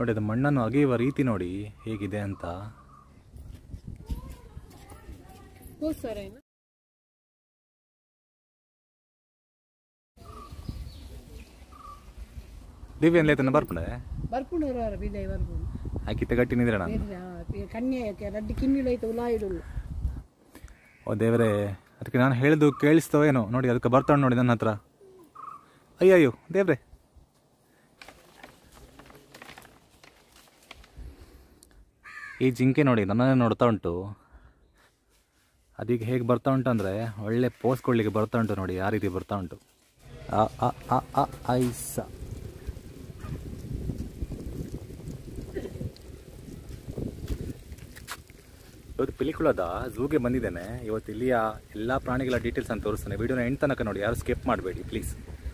ನೋಡಿ ಅದು ಮಣ್ಣನ್ನು ಅಗೆಯುವ ರೀತಿ ನೋಡಿ ಹೇಗಿದೆ ಅಂತ बहुत सारा है ना ದಿವ್ಯ ಅನ್ಲೇತನ ಬರ್ಪಣೆ ಬರ್ಪುಂಡು ಬರುವಾರ ಬಿದ್ದಾಯಿ ಬರ್ಪುಂಡು ಆಕಿತ್ತೆ ಗಟ್ಟಿ ನಿಂದ್ರೆ ನಾನು ಬೇರೆ ಆ, ಕನ್ಯೆ ರಡ್ಡಿ ಕಿನ್ನಿಲು ಐತೆ ಉಲಾ ಇಡುಲ್ಲ ಓ ದೇವರೇ ಅದಕ್ಕೆ ನಾನು ಹೇಳಿದ್ದು ಕೇಳಿಸ್ತೋ ಏನೋ ನೋಡಿ ಅದಕ್ಕೆ ಬರ್ತಾಳೆ ನೋಡಿ ನನ್ನ ಹತ್ರ ಅಯ್ಯೋ ಅಯ್ಯೋ ದೇವ್ರೆ ಈ ಜಿಂಕೆ ನೋಡಿ ನನ್ನನ್ನೇ ನೋಡ್ತಾ ಉಂಟು ಅದೀಗ ಹೇಗೆ ಬರ್ತಾ ಉಂಟು ಅಂದರೆ ಒಳ್ಳೆ ಪೋಸ್ ಕೊಡ್ಲಿಕ್ಕೆ ಬರ್ತಾ ಉಂಟು ನೋಡಿ ಆ ರೀತಿ ಬರ್ತಾ ಉಂಟು ಆ ಆ ಆ ಆ ಐಸ ಇವತ್ತು ಪಿಲಿಕುಳದ ಝೂಗೆ ಬಂದಿದ್ದೇನೆ ಇವತ್ತು ಇಲ್ಲಿಯ ಎಲ್ಲ ಪ್ರಾಣಿಗಳ ಡೀಟೇಲ್ಸ್ ಅಂತ ತೋರಿಸ್ತೇನೆ ವಿಡಿಯೋನ ಎಂಡ್ ತನಕ ನೋಡಿ ಯಾರು ಸ್ಕಿಪ್ ಮಾಡಬೇಡಿ ಪ್ಲೀಸ್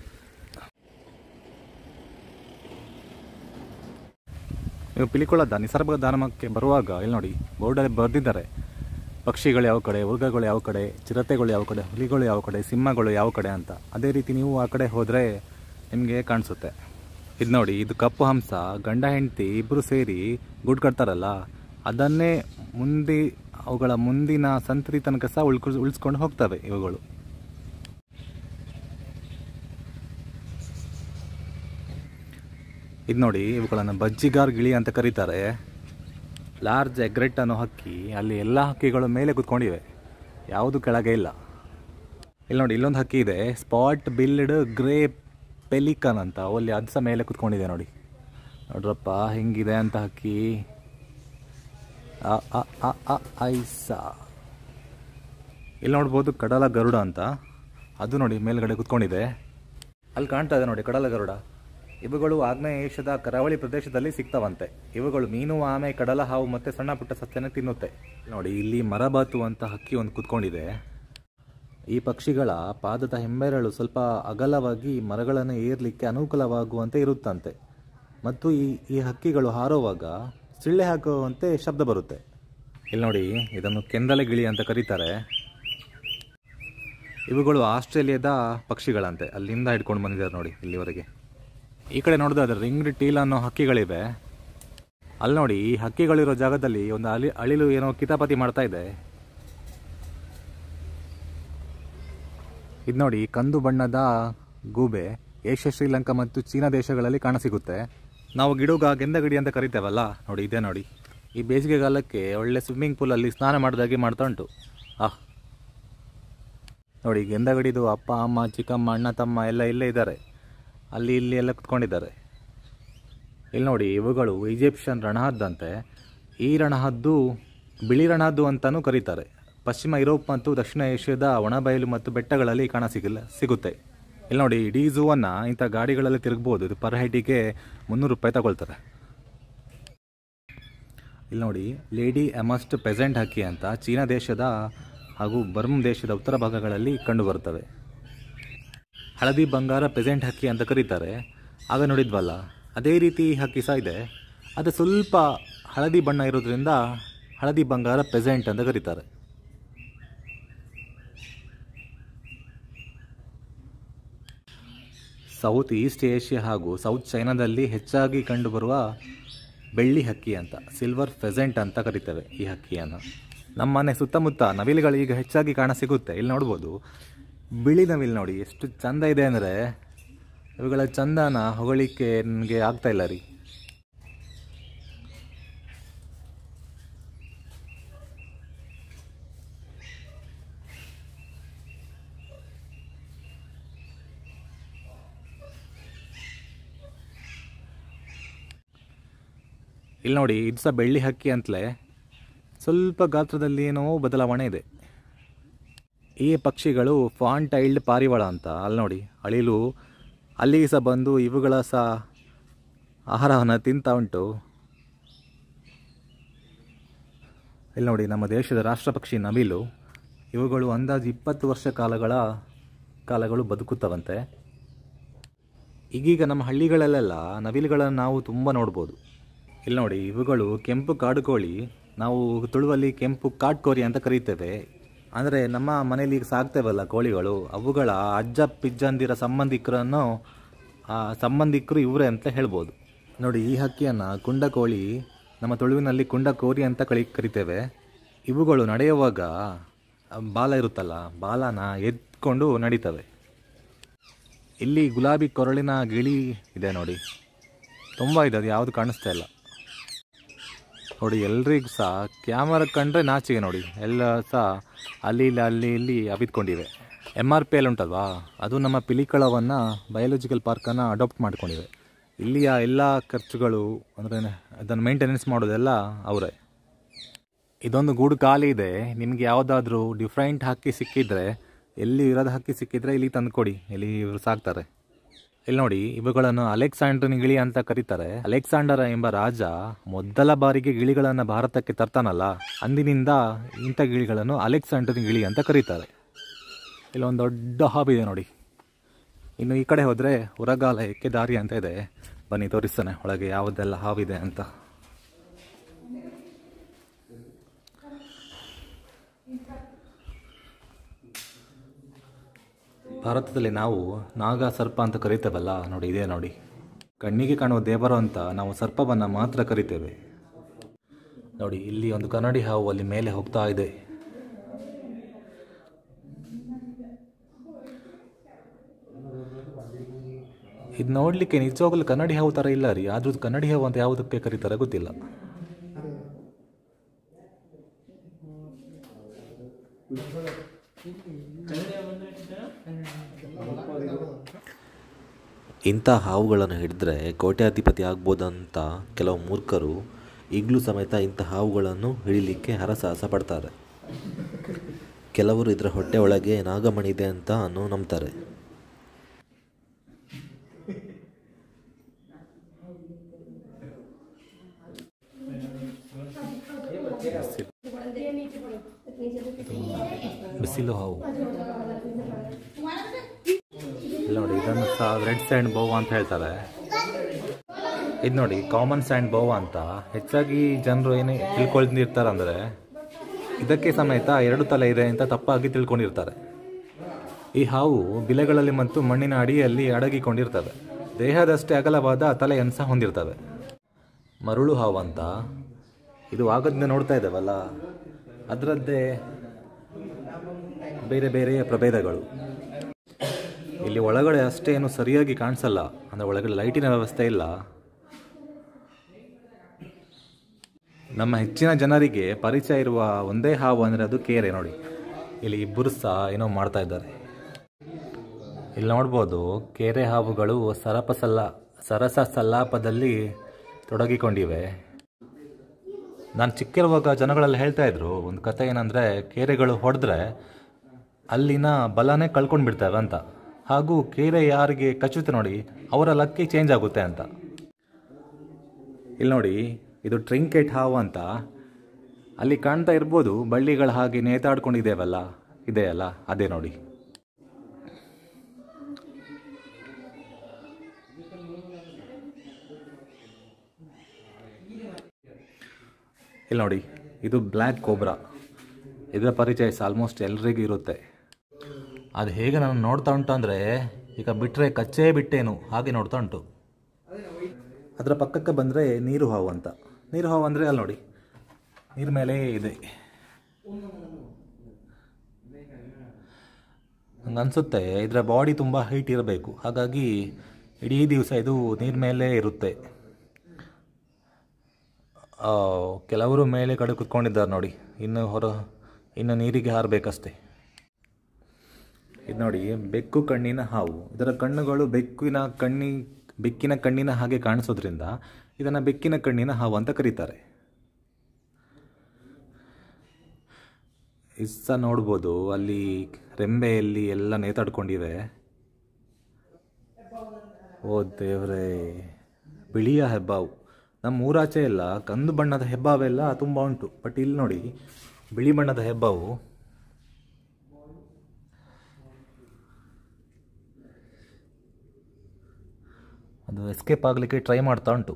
ನೀವು ಪಿಲಿಕುಳದ ನಿಸರ್ಗಧಾಮಕ್ಕೆ ಬರುವಾಗ ಇಲ್ಲಿ ನೋಡಿ ಬೋರ್ಡಲ್ಲಿ ಬರೆದಿದ್ದಾರೆ ಪಕ್ಷಿಗಳು ಯಾವ ಕಡೆ ಮೃಗಗಳು ಯಾವ ಕಡೆ ಚಿರತೆಗಳು ಯಾವ ಕಡೆ ಹುಲಿಗಳು ಯಾವ ಕಡೆ ಸಿಂಹಗಳು ಯಾವ ಕಡೆ ಅಂತ ಅದೇ ರೀತಿ ನೀವು ಆ ಕಡೆ ಹೋದರೆ ನಿಮಗೆ ಕಾಣಿಸುತ್ತೆ ಇದು ನೋಡಿ ಇದು ಕಪ್ಪು ಹಂಸ ಗಂಡ ಹೆಂಡತಿ ಇಬ್ಬರು ಸೇರಿ ಗೂಡು ಕಟ್ತಾರಲ್ಲ ಅದನ್ನೇ ಮುಂದೆ ಅವುಗಳ ಮುಂದಿನ ಸಂತತಿ ತನಕ ಸಹ ಉಳ್ಕೊ ಉಳಿಸ್ಕೊಂಡು ಹೋಗ್ತವೆ ಇವುಗಳು ಇದು ನೋಡಿ ಇವುಗಳನ್ನು ಬಜ್ಜಿಗಾರ್ ಗಿಳಿ ಅಂತ ಕರೀತಾರೆ ಲಾರ್ಜ್ ಎಗ್ರೆಟ್ ಅನ್ನೋ ಹಕ್ಕಿ ಅಲ್ಲಿ ಎಲ್ಲ ಹಕ್ಕಿಗಳು ಮೇಲೆ ಕುತ್ಕೊಂಡಿವೆ ಯಾವುದು ಕೆಳಗೆ ಇಲ್ಲ ಇಲ್ಲಿ ನೋಡಿ ಇಲ್ಲೊಂದು ಹಕ್ಕಿ ಇದೆ ಸ್ಪಾಟ್ ಬಿಲ್ಡ್ ಗ್ರೇ ಪೆಲಿಕನ್ ಅಂತ ಅಲ್ಲಿ ಅದು ಸಹ ಮೇಲೆ ಕುತ್ಕೊಂಡಿದೆ ನೋಡಿ ನೋಡ್ರಪ್ಪ ಹೆಂಗಿದೆ ಅಂತ ಹಕ್ಕಿ ಆ ಆ ಆ ಆ ಐಸ ಇಲ್ಲಿ ನೋಡ್ಬೋದು ಕಡಲ ಗರುಡ ಅಂತ ಅದು ನೋಡಿ ಮೇಲ್ಗಡೆ ಕುತ್ಕೊಂಡಿದೆ ಅಲ್ಲಿ ಕಾಣ್ತಾ ಇದೆ ನೋಡಿ ಕಡಲ ಗರುಡ ಇವುಗಳು ಆಗ್ನೇಯ ಏಷ್ಯಾದ ಕರಾವಳಿ ಪ್ರದೇಶದಲ್ಲಿ ಸಿಗ್ತಾವಂತೆ ಇವುಗಳು ಮೀನು ಆಮೆ ಕಡಲ ಹಾವು ಮತ್ತೆ ಸಣ್ಣ ಪುಟ್ಟ ಸಸ್ಯನ ತಿನ್ನುತ್ತೆ ನೋಡಿ ಇಲ್ಲಿ ಮರಬಾತು ಅಂತ ಹಕ್ಕಿ ಒಂದು ಕುತ್ಕೊಂಡಿದೆ ಈ ಪಕ್ಷಿಗಳ ಪಾದದ ಹೆಬ್ಬೆರಳು ಸ್ವಲ್ಪ ಅಗಲವಾಗಿ ಮರಗಳನ್ನು ಏರ್ಲಿಕ್ಕೆ ಅನುಕೂಲವಾಗುವಂತೆ ಇರುತ್ತಂತೆ ಮತ್ತು ಈ ಈ ಹಕ್ಕಿಗಳು ಹಾರುವಾಗ ಸಿಳ್ಳೆ ಹಾಕುವಂತೆ ಶಬ್ದ ಬರುತ್ತೆ ಇಲ್ಲಿ ನೋಡಿ ಇದನ್ನು ಕೆಂದಲೆ ಗಿಳಿ ಅಂತ ಕರೀತಾರೆ ಇವುಗಳು ಆಸ್ಟ್ರೇಲಿಯಾದ ಪಕ್ಷಿಗಳಂತೆ ಅಲ್ಲಿಂದ ಹಿಡ್ಕೊಂಡು ಬಂದಿದ್ದಾರೆ ನೋಡಿ ಇಲ್ಲಿವರೆಗೆ ಈ ಕಡೆ ನೋಡಿದ್ರೆ ರಿಂಗ್ಡ್ ಟೀಲ್ ಅನ್ನೋ ಹಕ್ಕಿಗಳಿವೆ ಅಲ್ಲಿ ನೋಡಿ ಈ ಹಕ್ಕಿಗಳಿರೋ ಜಾಗದಲ್ಲಿ ಒಂದು ಅಲಿ ಅಳಿಲು ಏನೋ ಕಿತಾಪತಿ ಮಾಡ್ತಾ ಇದೆ ಇದು ನೋಡಿ ಕಂದು ಬಣ್ಣದ ಗೂಬೆ ಏಷ್ಯಾ ಶ್ರೀಲಂಕಾ ಮತ್ತು ಚೀನಾ ದೇಶಗಳಲ್ಲಿ ಕಾಣಸಿಗುತ್ತೆ ನಾವು ಗಿಡುಗ ಗೆಂದಗಡಿ ಅಂತ ಕರಿತೇವಲ್ಲ ನೋಡಿ ಇದೆ ನೋಡಿ ಈ ಬೇಸಿಗೆಗಾಲಕ್ಕೆ ಒಳ್ಳೆ ಸ್ವಿಮ್ಮಿಂಗ್ ಪೂಲಲ್ಲಿ ಸ್ನಾನ ಮಾಡಿದಾಗೆ ಮಾಡ್ತಾ ಉಂಟು ಆಹ್ ನೋಡಿ ಗೆಂದಗಡಿದು ಅಪ್ಪ ಅಮ್ಮ ಚಿಕ್ಕಮ್ಮ ಅಣ್ಣ ತಮ್ಮ ಎಲ್ಲ ಇಲ್ಲೇ ಇದ್ದಾರೆ ಅಲ್ಲಿ ಇಲ್ಲಿ ಎಲ್ಲ ಕುತ್ಕೊಂಡಿದ್ದಾರೆ ಇಲ್ಲಿ ನೋಡಿ ಇವುಗಳು ಈಜಿಪ್ಷಿಯನ್ ರಣಹದ್ದಂತೆ ಈ ರಣಹದ್ದು ಬಿಳಿ ರಣಹದ್ದು ಅಂತಲೂ ಕರೀತಾರೆ ಪಶ್ಚಿಮ ಯುರೋಪ್ ಮತ್ತು ದಕ್ಷಿಣ ಏಷ್ಯಾದ ಒಣಬಯಲು ಮತ್ತು ಬೆಟ್ಟಗಳಲ್ಲಿ ಕಾಣ ಸಿಗಲ್ಲ ಸಿಗುತ್ತೆ ಇಲ್ಲಿ ನೋಡಿ ಇಡೀ ಝೂವನ್ನು ಇಂಥ ಗಾಡಿಗಳಲ್ಲಿ ತಿರುಗ್ಬೋದು ಇದು ಪರ್ ಹೆಡ್ಡಿಗೆ ಮುನ್ನೂರು ರೂಪಾಯಿ ತಗೊಳ್ತಾರೆ ಇಲ್ಲಿ ನೋಡಿ ಲೇಡಿ ಎಮಸ್ಟ್ ಪೆಸೆಂಟ್ ಹಕ್ಕಿ ಅಂತ ಚೀನಾ ದೇಶದ ಹಾಗೂ ಬರ್ಮ್ ದೇಶದ ಉತ್ತರ ಭಾಗಗಳಲ್ಲಿ ಕಂಡುಬರುತ್ತವೆ ಹಳದಿ ಬಂಗಾರ ಪೆಸೆಂಟ್ ಹಕ್ಕಿ ಅಂತ ಕರೀತಾರೆ ಆಗ ನೋಡಿದ್ವಲ್ಲ ಅದೇ ರೀತಿ ಈ ಹಕ್ಕಿ ಸಹ ಇದೆ ಅದು ಸ್ವಲ್ಪ ಹಳದಿ ಬಣ್ಣ ಇರೋದ್ರಿಂದ ಹಳದಿ ಬಂಗಾರ ಪೆಸೆಂಟ್ ಅಂತ ಕರೀತಾರೆ ಸೌತ್ ಈಸ್ಟ್ ಏಷ್ಯಾ ಹಾಗೂ ಸೌತ್ ಚೈನಾದಲ್ಲಿ ಹೆಚ್ಚಾಗಿ ಕಂಡುಬರುವ ಬೆಳ್ಳಿ ಹಕ್ಕಿ ಅಂತ ಸಿಲ್ವರ್ ಫೆಸೆಂಟ್ ಅಂತ ಕರಿತೇವೆ ಈ ಹಕ್ಕಿಯನ್ನು ನಮ್ಮ ಮನೆ ಸುತ್ತಮುತ್ತ ನವಿಲುಗಳು ಈಗ ಹೆಚ್ಚಾಗಿ ಕಾಣ ಸಿಗುತ್ತೆ ಇಲ್ಲಿ ನೋಡ್ಬೋದು ಬಿಳಿ ನವಿಲು ನೋಡಿ ಎಷ್ಟು ಚಂದ ಇದೆ ಅಂದರೆ ಇವುಗಳ ಚಂದನ ಹೊಗಳಿಕೆ ನನಗೆ ಆಗ್ತಾ ಇಲ್ಲ ರೀ ಇಲ್ಲಿ ನೋಡಿ ಇದು ಸಹ ಬೆಳ್ಳಿ ಹಕ್ಕಿ ಅಂತಲೇ ಸ್ವಲ್ಪ ಗಾತ್ರದಲ್ಲಿ ಏನೋ ಬದಲಾವಣೆ ಇದೆ ಈ ಪಕ್ಷಿಗಳು ಫಾಂಟೈಲ್ಡ್ ಪಾರಿವಾಳ ಅಂತ ಅಲ್ಲಿ ನೋಡಿ ಅಳಿಲು ಅಲ್ಲಿಗೆ ಸಹ ಬಂದು ಇವುಗಳ ಸಹ ಆಹಾರವನ್ನು ತಿಂತಾ ಉಂಟು ಇಲ್ಲಿ ನೋಡಿ ನಮ್ಮ ದೇಶದ ರಾಷ್ಟ್ರ ಪಕ್ಷಿ ನವಿಲು ಇವುಗಳು ಅಂದಾಜು ಇಪ್ಪತ್ತು ವರ್ಷ ಕಾಲಗಳ ಕಾಲಗಳು ಬದುಕುತ್ತವಂತೆ ಈಗೀಗ ನಮ್ಮ ಹಳ್ಳಿಗಳಲ್ಲೆಲ್ಲ ನವಿಲುಗಳನ್ನು ನಾವು ತುಂಬ ನೋಡ್ಬೋದು ಇಲ್ಲಿ ನೋಡಿ ಇವುಗಳು ಕೆಂಪು ಕಾಡು ಕೋಳಿ ನಾವು ತುಳುವಲ್ಲಿ ಕೆಂಪು ಕಾಡ್ಕೋರಿ ಅಂತ ಕರೀತೇವೆ ಅಂದರೆ ನಮ್ಮ ಮನೇಲಿ ಈಗ ಸಾಕ್ತೇವಲ್ಲ ಕೋಳಿಗಳು ಅವುಗಳ ಅಜ್ಜ ಪಿಜ್ಜಂದಿರ ಸಂಬಂಧಿಕರನ್ನು ಆ ಸಂಬಂಧಿಕರು ಇವರೇ ಅಂತ ಹೇಳ್ಬೋದು ನೋಡಿ ಈ ಹಕ್ಕಿಯನ್ನು ಕುಂಡಕೋಳಿ ನಮ್ಮ ತುಳುವಿನಲ್ಲಿ ಕುಂಡಕೋರಿ ಅಂತ ಕಳಿ ಕರಿತೇವೆ ಇವುಗಳು ನಡೆಯುವಾಗ ಆ ಬಾಲ ಇರುತ್ತಲ್ಲ ಬಾಲನ ಎತ್ಕೊಂಡು ನಡೀತವೆ ಇಲ್ಲಿ ಗುಲಾಬಿ ಕೊರಳಿನ ಗಿಳಿ ಇದೆ ನೋಡಿ ತುಂಬ ಇದೆ ಅದು ಯಾವುದು ಕಾಣಿಸ್ತಾ ಇಲ್ಲ ನೋಡಿ ಎಲ್ರಿಗೂ ಸಹ ಕ್ಯಾಮರಾ ಕಂಡ್ರೆ ನಾಚಿಗೆ ನೋಡಿ ಎಲ್ಲ ಸಹ ಅಲ್ಲಿ ಇಲ್ಲಿ ಅಲ್ಲಿ ಇಲ್ಲಿ ಅಬಿದ್ಕೊಂಡಿವೆ ಎಮ್ ಆರ್ ಪಿ ಎಲ್ ಉಂಟಲ್ವಾ ಅದು ನಮ್ಮ ಪಿಲಿಕಳವನ್ನು ಬಯೋಲಜಿಕಲ್ ಪಾರ್ಕನ್ನು ಅಡಾಪ್ಟ್ ಮಾಡ್ಕೊಂಡಿವೆ ಇಲ್ಲಿಯ ಎಲ್ಲ ಖರ್ಚುಗಳು ಅಂದರೆ ಅದನ್ನು ಮೇಂಟೆನೆನ್ಸ್ ಮಾಡೋದೆಲ್ಲ ಅವರೇ ಇದೊಂದು ಗೂಡು ಖಾಲಿ ಇದೆ ನಿಮಗೆ ಯಾವುದಾದ್ರೂ ಡಿಫ್ರೆಂಟ್ ಹಕ್ಕಿ ಸಿಕ್ಕಿದ್ರೆ ಎಲ್ಲಿ ಇರೋದು ಹಕ್ಕಿ ಸಿಕ್ಕಿದ್ರೆ ಇಲ್ಲಿ ತಂದು ಕೊಡಿ ಇಲ್ಲಿ ಇವರು ಸಾಕ್ತಾರೆ ಇಲ್ಲಿ ನೋಡಿ ಇವುಗಳನ್ನು ಅಲೆಕ್ಸಾಂಡರ್ನ ಗಿಳಿ ಅಂತ ಕರೀತಾರೆ ಅಲೆಕ್ಸಾಂಡರ್ ಎಂಬ ರಾಜ ಮೊದಲ ಬಾರಿಗೆ ಗಿಳಿಗಳನ್ನು ಭಾರತಕ್ಕೆ ತರ್ತಾನಲ್ಲ ಅಂದಿನಿಂದ ಇಂಥ ಗಿಳಿಗಳನ್ನು ಅಲೆಕ್ಸಾಂಡರ್ನ ಗಿಳಿ ಅಂತ ಕರೀತಾರೆ ಇಲ್ಲೊಂದು ದೊಡ್ಡ ಹಾಬ್ ಇದೆ ನೋಡಿ ಇನ್ನು ಈ ಕಡೆ ಹೋದರೆ ಉರಗಾಲಯಕ್ಕೆ ದಾರಿ ಅಂತ ಇದೆ ಬನ್ನಿ ತೋರಿಸ್ತಾನೆ ಒಳಗೆ ಯಾವುದೆಲ್ಲ ಹಾವಿದೆ ಅಂತ ಭಾರತದಲ್ಲಿ ನಾವು ನಾಗ ಸರ್ಪ ಅಂತ ಕರಿತೇವಲ್ಲ ನೋಡಿ ಇದೆ ನೋಡಿ ಕಣ್ಣಿಗೆ ಕಾಣುವ ದೇವರು ಅಂತ ನಾವು ಸರ್ಪವನ್ನು ಮಾತ್ರ ಕರಿತೇವೆ ನೋಡಿ ಇಲ್ಲಿ ಒಂದು ಕನ್ನಡಿ ಹಾವು ಅಲ್ಲಿ ಮೇಲೆ ಹೋಗ್ತಾ ಇದೆ ಇದು ನೋಡಲಿಕ್ಕೆ ನಿಜವಾಗ್ಲೂ ಕನ್ನಡಿ ಹಾವು ಥರ ಇಲ್ಲ ರೀ ಆದ್ರೂ ಇದು ಕನ್ನಡಿ ಹಾವು ಅಂತ ಯಾವುದಕ್ಕೆ ಕರೀತಾರೆ ಗೊತ್ತಿಲ್ಲ ಇಂಥ ಹಾವುಗಳನ್ನು ಹಿಡಿದ್ರೆ ಕೋಟ್ಯಾಧಿಪತಿ ಆಗ್ಬೋದಂತ ಕೆಲವು ಮೂರ್ಖರು ಈಗಲೂ ಸಮೇತ ಇಂಥ ಹಾವುಗಳನ್ನು ಹಿಡಿಲಿಕ್ಕೆ ಹರಸಾಹಸ ಪಡ್ತಾರೆ ಕೆಲವರು ಇದರ ಹೊಟ್ಟೆ ಒಳಗೆ ನಾಗಮಣಿ ಇದೆ ಅಂತ ಅನ್ನು ನಂಬ್ತಾರೆ ಬಿಸಿಲು ಹಾವು ಇಲ್ಲ ನೋಡಿ ಇದನ್ನು ಸಹ ರೆಡ್ ಸ್ಯಾಂಡ್ ಬೋವಾ ಅಂತ ಹೇಳ್ತಾರೆ ಇದು ನೋಡಿ ಕಾಮನ್ ಸ್ಯಾಂಡ್ ಬೋವಾ ಅಂತ ಹೆಚ್ಚಾಗಿ ಜನರು ಏನು ತಿಳ್ಕೊಳ್ತಿರ್ತಾರೆ ಅಂದರೆ ಇದಕ್ಕೆ ಸಮೇತ ಎರಡು ತಲೆ ಇದೆ ಅಂತ ತಪ್ಪಾಗಿ ತಿಳ್ಕೊಂಡಿರ್ತಾರೆ ಈ ಹಾವು ಬಿಲೆಗಳಲ್ಲಿ ಮತ್ತು ಮಣ್ಣಿನ ಅಡಿಯಲ್ಲಿ ಅಡಗಿಕೊಂಡಿರ್ತವೆ ದೇಹದಷ್ಟೇ ಅಗಲವಾದ ತಲೆಯನ್ನು ಸಹ ಹೊಂದಿರ್ತವೆ ಮರುಳು ಹಾವು ಅಂತ ಇದು ಆಗದಿಂದ ನೋಡ್ತಾ ಇದ್ದೇವಲ್ಲ ಅದರದ್ದೇ ಬೇರೆ ಬೇರೆಯ ಪ್ರಭೇದಗಳು ಇಲ್ಲಿ ಒಳಗಡೆ ಅಷ್ಟೇನು ಸರಿಯಾಗಿ ಕಾಣಿಸಲ್ಲ ಅಂದರೆ ಒಳಗಡೆ ಲೈಟಿನ ವ್ಯವಸ್ಥೆ ಇಲ್ಲ ನಮ್ಮ ಹೆಚ್ಚಿನ ಜನರಿಗೆ ಪರಿಚಯ ಇರುವ ಒಂದೇ ಹಾವು ಅಂದರೆ ಅದು ಕೇರೆ ನೋಡಿ ಇಲ್ಲಿ ಇಬ್ಬರು ಸಹ ಏನೋ ಮಾಡ್ತಾ ಇದ್ದಾರೆ ಇಲ್ಲಿ ನೋಡ್ಬೋದು ಕೇರೆ ಹಾವುಗಳು ಸರಪ ಸಲ್ಲ ಸರಸ ಸಲ್ಲಾಪದಲ್ಲಿ ತೊಡಗಿಕೊಂಡಿವೆ ನಾನು ಚಿಕ್ಕಿರುವಾಗ ಜನಗಳೆಲ್ಲ ಹೇಳ್ತಾ ಇದ್ರು ಒಂದು ಕತೆ ಏನಂದರೆ ಕೇರೆಗಳು ಹೊಡೆದ್ರೆ ಅಲ್ಲಿನ ಬಲನೇ ಕಳ್ಕೊಂಡು ಬಿಡ್ತೇವೆ ಅಂತ ಹಾಗೂ ಕೇರೆ ಯಾರಿಗೆ ಕಚ್ಚುತ್ತೆ ನೋಡಿ ಅವರ ಲಕ್ಕಿ ಚೇಂಜ್ ಆಗುತ್ತೆ ಅಂತ ಇಲ್ಲಿ ನೋಡಿ ಇದು ಟ್ರಿಂಕೆಟ್ ಹಾವು ಅಂತ ಅಲ್ಲಿ ಕಾಣ್ತಾ ಇರ್ಬೋದು ಬಳ್ಳಿಗಳ ಹಾಗೆ ನೇತಾಡ್ಕೊಂಡಿದ್ದೇವಲ್ಲ ಇದೆಯಲ್ಲ ಅದೇ ನೋಡಿ ಇಲ್ಲಿ ನೋಡಿ ಇದು ಬ್ಲ್ಯಾಕ್ ಕೋಬ್ರಾ ಇದರ ಪರಿಚಯ ಆಲ್ಮೋಸ್ಟ್ ಎಲ್ರಿಗೂ ಇರುತ್ತೆ ಅದು ಹೇಗೆ ನಾನು ನೋಡ್ತಾ ಉಂಟು ಅಂದರೆ ಈಗ ಬಿಟ್ಟರೆ ಕಚ್ಚೇ ಬಿಟ್ಟೇನು ಹಾಗೆ ನೋಡ್ತಾ ಉಂಟು ಅದರ ಪಕ್ಕಕ್ಕೆ ಬಂದರೆ ನೀರು ಹಾವು ಅಂತ ನೀರು ಹಾವು ಅಂದರೆ ಅಲ್ಲಿ ನೋಡಿ ನೀರು ಮೇಲೆ ಇದೆ ನಂಗೆ ಅನಿಸುತ್ತೆ ಇದರ ಬಾಡಿ ತುಂಬ ಹೈಟ್ ಇರಬೇಕು ಹಾಗಾಗಿ ಇಡೀ ದಿವಸ ಇದು ನೀರ ಮೇಲೆ ಇರುತ್ತೆ ಆ, ಕೆಲವರು ಮೇಲೆ ಕಡೆ ಕುತ್ಕೊಂಡಿದ್ದಾರೆ ನೋಡಿ ಇನ್ನು ಹೊರ ಇನ್ನು ನೀರಿಗೆ ಹಾರಬೇಕಷ್ಟೆ ಇದು ನೋಡಿ ಬೆಕ್ಕು ಕಣ್ಣಿನ ಹಾವು ಇದರ ಕಣ್ಣುಗಳು ಬೆಕ್ಕಿನ ಕಣ್ಣಿ ಬೆಕ್ಕಿನ ಕಣ್ಣಿನ ಹಾಗೆ ಕಾಣಿಸೋದ್ರಿಂದ ಇದನ್ನು ಬೆಕ್ಕಿನ ಕಣ್ಣಿನ ಹಾವು ಅಂತ ಕರೀತಾರೆ ಇಸ್ಸ ನೋಡ್ಬೋದು ಅಲ್ಲಿ ರೆಂಬೆಯಲ್ಲಿ ಎಲ್ಲ ನೇತಾಡ್ಕೊಂಡಿವೆ ಓ ದೇವ್ರೇ ಬಿಳಿಯ ಹೆಬ್ಬಾವು ನಮ್ಮ ಊರಾಚೆ ಎಲ್ಲ ಕಂದು ಬಣ್ಣದ ಹೆಬ್ಬಾವೆಲ್ಲ ತುಂಬ ಉಂಟು ಬಟ್ ಇಲ್ಲಿ ನೋಡಿ ಬಿಳಿ ಬಣ್ಣದ ಹೆಬ್ಬಾವು ಅದು ಎಸ್ಕೇಪ್ ಆಗಲಿಕ್ಕೆ ಟ್ರೈ ಮಾಡ್ತಾ ಉಂಟು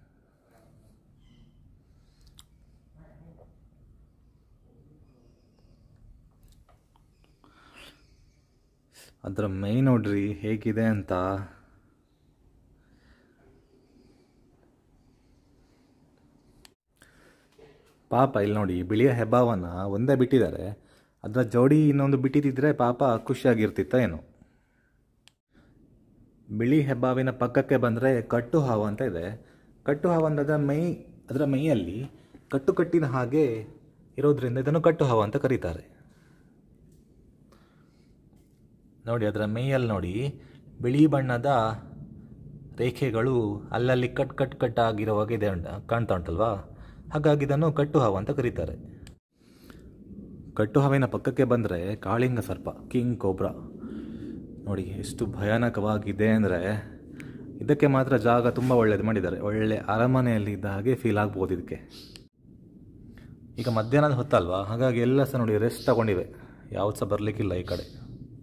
ಅದರ ಮೈ ನೋಡ್ರಿ ಹೇಗಿದೆ ಅಂತ ಪಾಪ ಇಲ್ಲಿ ನೋಡಿ ಬಿಳಿಯ ಹೆಬ್ಬಾವನ್ನ ಒಂದೇ ಬಿಟ್ಟಿದ್ದಾರೆ ಅದರ ಜೋಡಿ ಇನ್ನೊಂದು ಬಿಟ್ಟಿದ್ದಿದ್ರೆ ಪಾಪ ಖುಷಿಯಾಗಿರ್ತಿತ್ತ ಏನು ಬಿಳಿ ಹೆಬ್ಬಾವಿನ ಪಕ್ಕಕ್ಕೆ ಬಂದರೆ ಕಟ್ಟು ಹಾವು ಅಂತ ಇದೆ ಕಟ್ಟು ಹಾವು ಅಂದ್ರೆ ಮೈ ಅದರ ಮೈಯಲ್ಲಿ ಕಟ್ಟು ಕಟ್ಟಿನ ಹಾಗೆ ಇರೋದ್ರಿಂದ ಇದನ್ನು ಕಟ್ಟು ಹಾವು ಅಂತ ಕರೀತಾರೆ ನೋಡಿ ಅದರ ಮೈಯಲ್ಲಿ ನೋಡಿ ಬಿಳಿ ಬಣ್ಣದ ರೇಖೆಗಳು ಅಲ್ಲಲ್ಲಿ ಕಟ್ ಕಟ್ ಕಟ್ ಆಗಿರೋ ಹಾಗೆ ಇದೆ ಉಂಟ ಕಾಣ್ತಾ ಉಂಟಲ್ವಾ ಹಾಗಾಗಿ ಇದನ್ನು ಕಟ್ಟು ಹಾವು ಅಂತ ಕರೀತಾರೆ ಕಟ್ಟು ಹಾವಿನ ಪಕ್ಕಕ್ಕೆ ಬಂದರೆ ಕಾಳಿಂಗ ಸರ್ಪ ಕಿಂಗ್ ಕೋಬ್ರಾ ನೋಡಿ ಎಷ್ಟು ಭಯಾನಕವಾಗಿದೆ ಅಂದರೆ ಇದಕ್ಕೆ ಮಾತ್ರ ಜಾಗ ತುಂಬ ಒಳ್ಳೇದು ಮಾಡಿದ್ದಾರೆ ಒಳ್ಳೆ ಅರಮನೆಯಲ್ಲಿ ಇದ್ದ ಹಾಗೆ ಫೀಲ್ ಆಗ್ಬೋದು ಇದಕ್ಕೆ ಈಗ ಮಧ್ಯಾಹ್ನದ ಹೊತ್ತಲ್ವಾ ಹಾಗಾಗಿ ಎಲ್ಲ ಸಹ ನೋಡಿ ರೆಸ್ಟ್ ತಗೊಂಡಿವೆ ಯಾವ್ದು ಸಹ ಬರಲಿಕ್ಕಿಲ್ಲ ಈ ಕಡೆ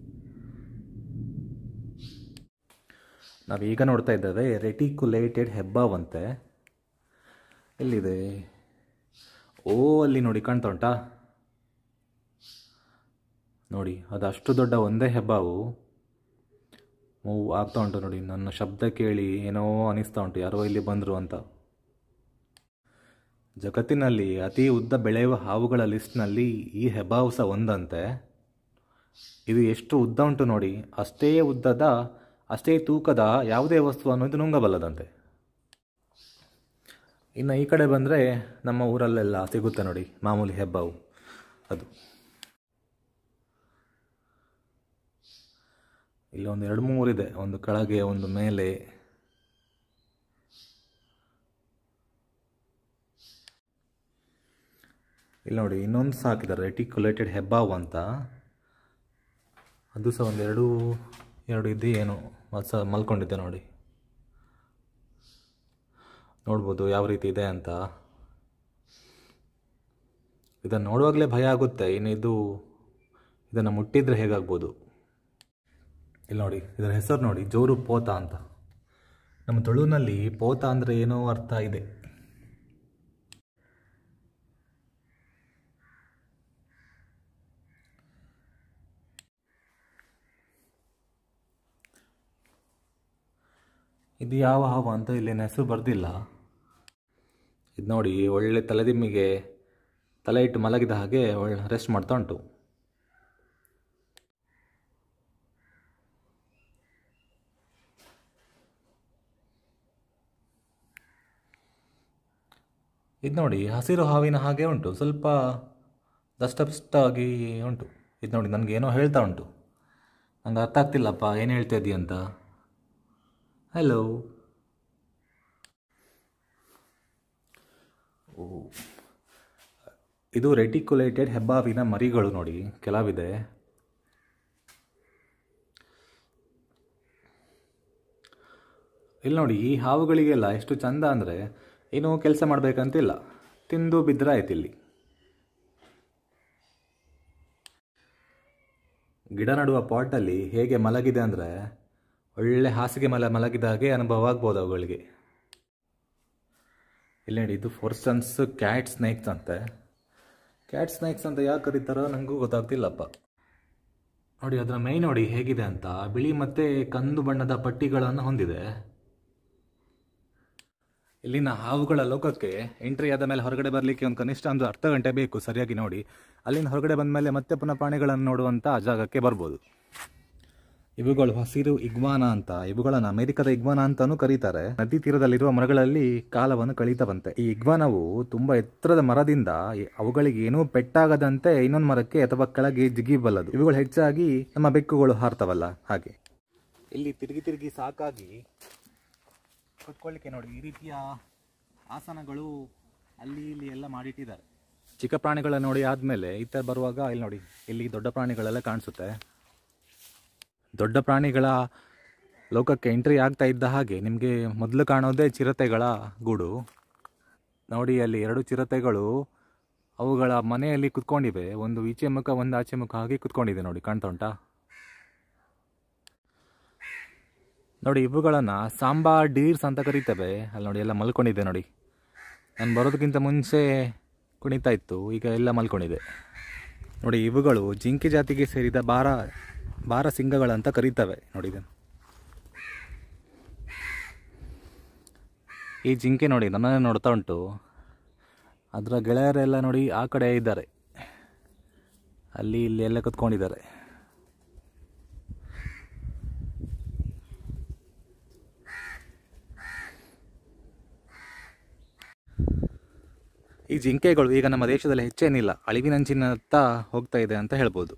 ನಾವೀಗ ನೋಡ್ತಾ ಇದ್ದೇವೆ ರೆಟಿಕ್ಯುಲೇಟೆಡ್ ಹೆಬ್ಬಾವಂತೆ ಎಲ್ಲಿದೆ ಓ ಅಲ್ಲಿ ನೋಡಿ ಕಾಣ್ತಾ ಉಂಟಾ ನೋಡಿ ಅದು ಅಷ್ಟು ದೊಡ್ಡ ಒಂದೇ ಹೆಬ್ಬಾವು ಮೂವ್ ಆಗ್ತಾ ಉಂಟು ನೋಡಿ ನನ್ನ ಶಬ್ದ ಕೇಳಿ ಏನೋ ಅನಿಸ್ತಾ ಉಂಟು ಯಾರೋ ಇಲ್ಲಿ ಬಂದರು ಅಂತ ಜಗತ್ತಿನಲ್ಲಿ ಅತಿ ಉದ್ದ ಬೆಳೆಯುವ ಹಾವುಗಳ ಲಿಸ್ಟ್ನಲ್ಲಿ ಈ ಹೆಬ್ಬಾವು ಸಹ ಒಂದಂತೆ ಇದು ಎಷ್ಟು ಉದ್ದ ಉಂಟು ನೋಡಿ ಅಷ್ಟೇ ಉದ್ದದ ಅಷ್ಟೇ ತೂಕದ ಯಾವುದೇ ವಸ್ತು ಅನ್ನೋದು ನುಂಗಬಲ್ಲದಂತೆ ಇನ್ನು ಈ ಕಡೆ ಬಂದರೆ ನಮ್ಮ ಊರಲ್ಲೆಲ್ಲ ಸಿಗುತ್ತೆ ನೋಡಿ ಮಾಮೂಲಿ ಹೆಬ್ಬಾವು ಅದು ಇಲ್ಲಿ ಒಂದು ಎರಡು ಮೂರಿದೆ ಒಂದು ಕೆಳಗೆ ಒಂದು ಮೇಲೆ ಇಲ್ಲಿ ನೋಡಿ ಇನ್ನೊಂದು ಸಹ ಹಾಕಿದ್ದಾರೆ ರೆಟಿಕ್ಯುಲೇಟೆಡ್ ಹೆಬ್ಬಾವು ಅಂತ ಅದು ಸಹ ಒಂದು ಎರಡು ಎರಡು ಇದ್ದು ಏನು ಅದು ಸಹ ಮಲ್ಕೊಂಡಿದ್ದೆ ನೋಡಿ ನೋಡ್ಬೋದು ಯಾವ ರೀತಿ ಇದೆ ಅಂತ ಇದನ್ನು ನೋಡುವಾಗಲೇ ಭಯ ಆಗುತ್ತೆ ಇನ್ನು ಇದು ಇದನ್ನು ಮುಟ್ಟಿದ್ರೆ ಹೇಗಾಗ್ಬೋದು ಇಲ್ಲಿ ನೋಡಿ ಇದರ ಹೆಸರು ನೋಡಿ ಜೋರು ಪೋತ ಅಂತ ನಮ್ಮ ತುಳುನಲ್ಲಿ ಪೋತ ಅಂದರೆ ಏನೋ ಅರ್ಥ ಇದೆ ಇದು ಯಾವ ಹಾವು ಅಂತ ಇಲ್ಲೇನು ಹೆಸರು ಬರ್ದಿಲ್ಲ ಇದು ನೋಡಿ ಒಳ್ಳೆ ತಲೆದಿಮ್ಮಿಗೆ ತಲೆ ಇಟ್ಟು ಮಲಗಿದ ಹಾಗೆ ಒಳ್ಳೆ ರೆಸ್ಟ್ ಮಾಡ್ತಾ ಉಂಟು ಇದು ನೋಡಿ ಹಸಿರು ಹಾವಿನ ಹಾಗೆ ಉಂಟು ಸ್ವಲ್ಪ ದಷ್ಟಪುಷ್ಟಾಗಿ ಉಂಟು ಇದು ನೋಡಿ ನನಗೆ ಏನೋ ಹೇಳ್ತಾ ಉಂಟು ನಂಗೆ ಅರ್ಥ ಆಗ್ತಿಲ್ಲಪ್ಪ ಏನು ಹೇಳ್ತಾ ಇದ್ದೀಯ ಅಂತ ಹಲೋ ಓ ಇದು ರೆಟಿಕ್ಯುಲೇಟೆಡ್ ಹೆಬ್ಬಾವಿನ ಮರಿಗಳು ನೋಡಿ ಕೆಲವಿದೆ ಇಲ್ಲಿ ನೋಡಿ ಈ ಹಾವುಗಳಿಗೆಲ್ಲ ಎಷ್ಟು ಚಂದ ಅಂದರೆ ಏನು ಕೆಲಸ ಮಾಡಬೇಕಂತಿಲ್ಲ ತಿಂದು ಬಿದ್ದರೆ ಆಯ್ತು ಇಲ್ಲಿ ಗಿಡ ನಡುವ ಪಾಟಲ್ಲಿ ಹೇಗೆ ಮಲಗಿದೆ ಅಂದರೆ ಒಳ್ಳೆ ಹಾಸಿಗೆ ಮಲ ಮಲಗಿದ ಹಾಗೆ ಅನುಭವ ಆಗ್ಬೋದು ಅವುಗಳಿಗೆ ಇಲ್ಲಿ ನೋಡಿ ಇದು ಫೋರ್ಸನ್ಸ್ ಕ್ಯಾಟ್ ಸ್ನೇಕ್ಸ್ ಅಂತೆ ಕ್ಯಾಟ್ ಸ್ನೇಕ್ಸ್ ಅಂತ ಯಾಕೆ ಕರೀತಾರೋ ನನಗೂ ಗೊತ್ತಾಗ್ತಿಲ್ಲಪ್ಪ ನೋಡಿ ಅದರ ಮೈ ನೋಡಿ ಹೇಗಿದೆ ಅಂತ ಬಿಳಿ ಮತ್ತು ಕಂದು ಬಣ್ಣದ ಪಟ್ಟಿಗಳನ್ನು ಹೊಂದಿದೆ ಇಲ್ಲಿನ ಹಾವುಗಳ ಲೋಕಕ್ಕೆ ಎಂಟ್ರಿ ಆದ ಮೇಲೆ ಹೊರಗಡೆ ಬರಲಿಕ್ಕೆ ಒಂದು ಕನಿಷ್ಠ ಒಂದು ಅರ್ಧ ಗಂಟೆ ಬೇಕು ಸರಿಯಾಗಿ ನೋಡಿ ಅಲ್ಲಿಂದ ಹೊರಗಡೆ ಬಂದ ಮೇಲೆ ಮತ್ತೆ ಪುನಃ ಪ್ರಾಣಿಗಳನ್ನು ನೋಡುವಂಥ ಜಾಗಕ್ಕೆ ಬರ್ಬೋದು ಇವುಗಳು ಹಸಿರು ಇಗ್ವಾನ ಅಂತ ಇವುಗಳನ್ನು ಅಮೆರಿಕದ ಇಗ್ವಾನ ಅಂತಾನೂ ಕರೀತಾರೆ ನದಿ ತೀರದಲ್ಲಿರುವ ಮರಗಳಲ್ಲಿ ಕಾಲವನ್ನು ಕಳೀತವಂತೆ ಈ ಇಗ್ವಾನವು ತುಂಬಾ ಎತ್ತರದ ಮರದಿಂದ ಈ- ಅವುಗಳಿಗೆ ಏನೂ ಪೆಟ್ಟಾಗದಂತೆ ಇನ್ನೊಂದು ಮರಕ್ಕೆ ಅಥವಾ ಕೆಳಗೆ ಜಿಗಿಬಲ್ಲದು ಇವುಗಳು ಹೆಚ್ಚಾಗಿ ನಮ್ಮ ಬೆಕ್ಕುಗಳು ಹಾರ್ತವಲ್ಲ ಹಾಗೆ ಇಲ್ಲಿ ತಿರುಗಿ ತಿರುಗಿ ಸಾಕಾಗಿ ಕುತ್ಕೊಳ್ಳಿಕ್ಕೆ ನೋಡಿ ಈ ರೀತಿಯ ಆಸನಗಳು ಅಲ್ಲಿ ಇಲ್ಲಿ ಎಲ್ಲ ಮಾಡಿಟ್ಟಿದ್ದಾರೆ ಚಿಕ್ಕ ಪ್ರಾಣಿಗಳ ನೋಡಿ ಆದಮೇಲೆ ಇತ್ತ ಬರುವಾಗ ಇಲ್ಲಿ ನೋಡಿ ಇಲ್ಲಿ ದೊಡ್ಡ ಪ್ರಾಣಿಗಳೆಲ್ಲ ಕಾಣಿಸುತ್ತೆ ದೊಡ್ಡ ಪ್ರಾಣಿಗಳ ಲೋಕಕ್ಕೆ ಎಂಟ್ರಿ ಆಗ್ತಾ ಇದ್ದ ಹಾಗೆ ನಿಮಗೆ ಮೊದಲು ಕಾಣೋದೇ ಚಿರತೆಗಳ ಗೂಡು ನೋಡಿ ಅಲ್ಲಿ ಎರಡು ಚಿರತೆಗಳು ಅವುಗಳ ಮನೆಯಲ್ಲಿ ಕುತ್ಕೊಂಡಿವೆ ಒಂದು ಈಚೆ ಮುಖ ಒಂದು ಆಚೆ ಮುಖ ಹಾಗೆ ಕುತ್ಕೊಂಡಿದೆ ನೋಡಿ ಕಾಣ್ತಾ ಉಂಟಾ ನೋಡಿ ಇವುಗಳನ್ನು ಸಾಂಬಾ ಡೀರ್ಸ್ ಅಂತ ಕರಿತೇವೆ ಅಲ್ಲಿ ನೋಡಿ ಎಲ್ಲ ಮಲ್ಕೊಂಡಿದೆ ನೋಡಿ ನಾನು ಬರೋದಕ್ಕಿಂತ ಮುಂಚೆ ಕುಣಿತಾ ಇತ್ತು ಈಗ ಎಲ್ಲ ಮಲ್ಕೊಂಡಿದೆ ನೋಡಿ ಇವುಗಳು ಜಿಂಕೆ ಜಾತಿಗೆ ಸೇರಿದ ಬಾರ ಬಾರ ಸಿಂಗಗಳಂತ ಕರೀತವೆ ನೋಡಿ ಇದನ್ನು ಈ ಜಿಂಕೆ ನೋಡಿ ನನ್ನನ್ನೇ ನೋಡ್ತಾ ಉಂಟು ಅದರ ಗೆಳೆಯರೆಲ್ಲ ನೋಡಿ ಆ ಕಡೆ ಇದ್ದಾರೆ ಅಲ್ಲಿ ಇಲ್ಲಿ ಎಲ್ಲ ಕುತ್ಕೊಂಡಿದ್ದಾರೆ ಈ ಜಿಂಕೆಗಳು ಈಗ ನಮ್ಮ ದೇಶದಲ್ಲಿ ಹೆಚ್ಚೇನಿಲ್ಲ ಅಳಿವಿನಂಚಿನತ್ತ ಹೋಗ್ತಾ ಇದೆ ಅಂತ ಹೇಳ್ಬೋದು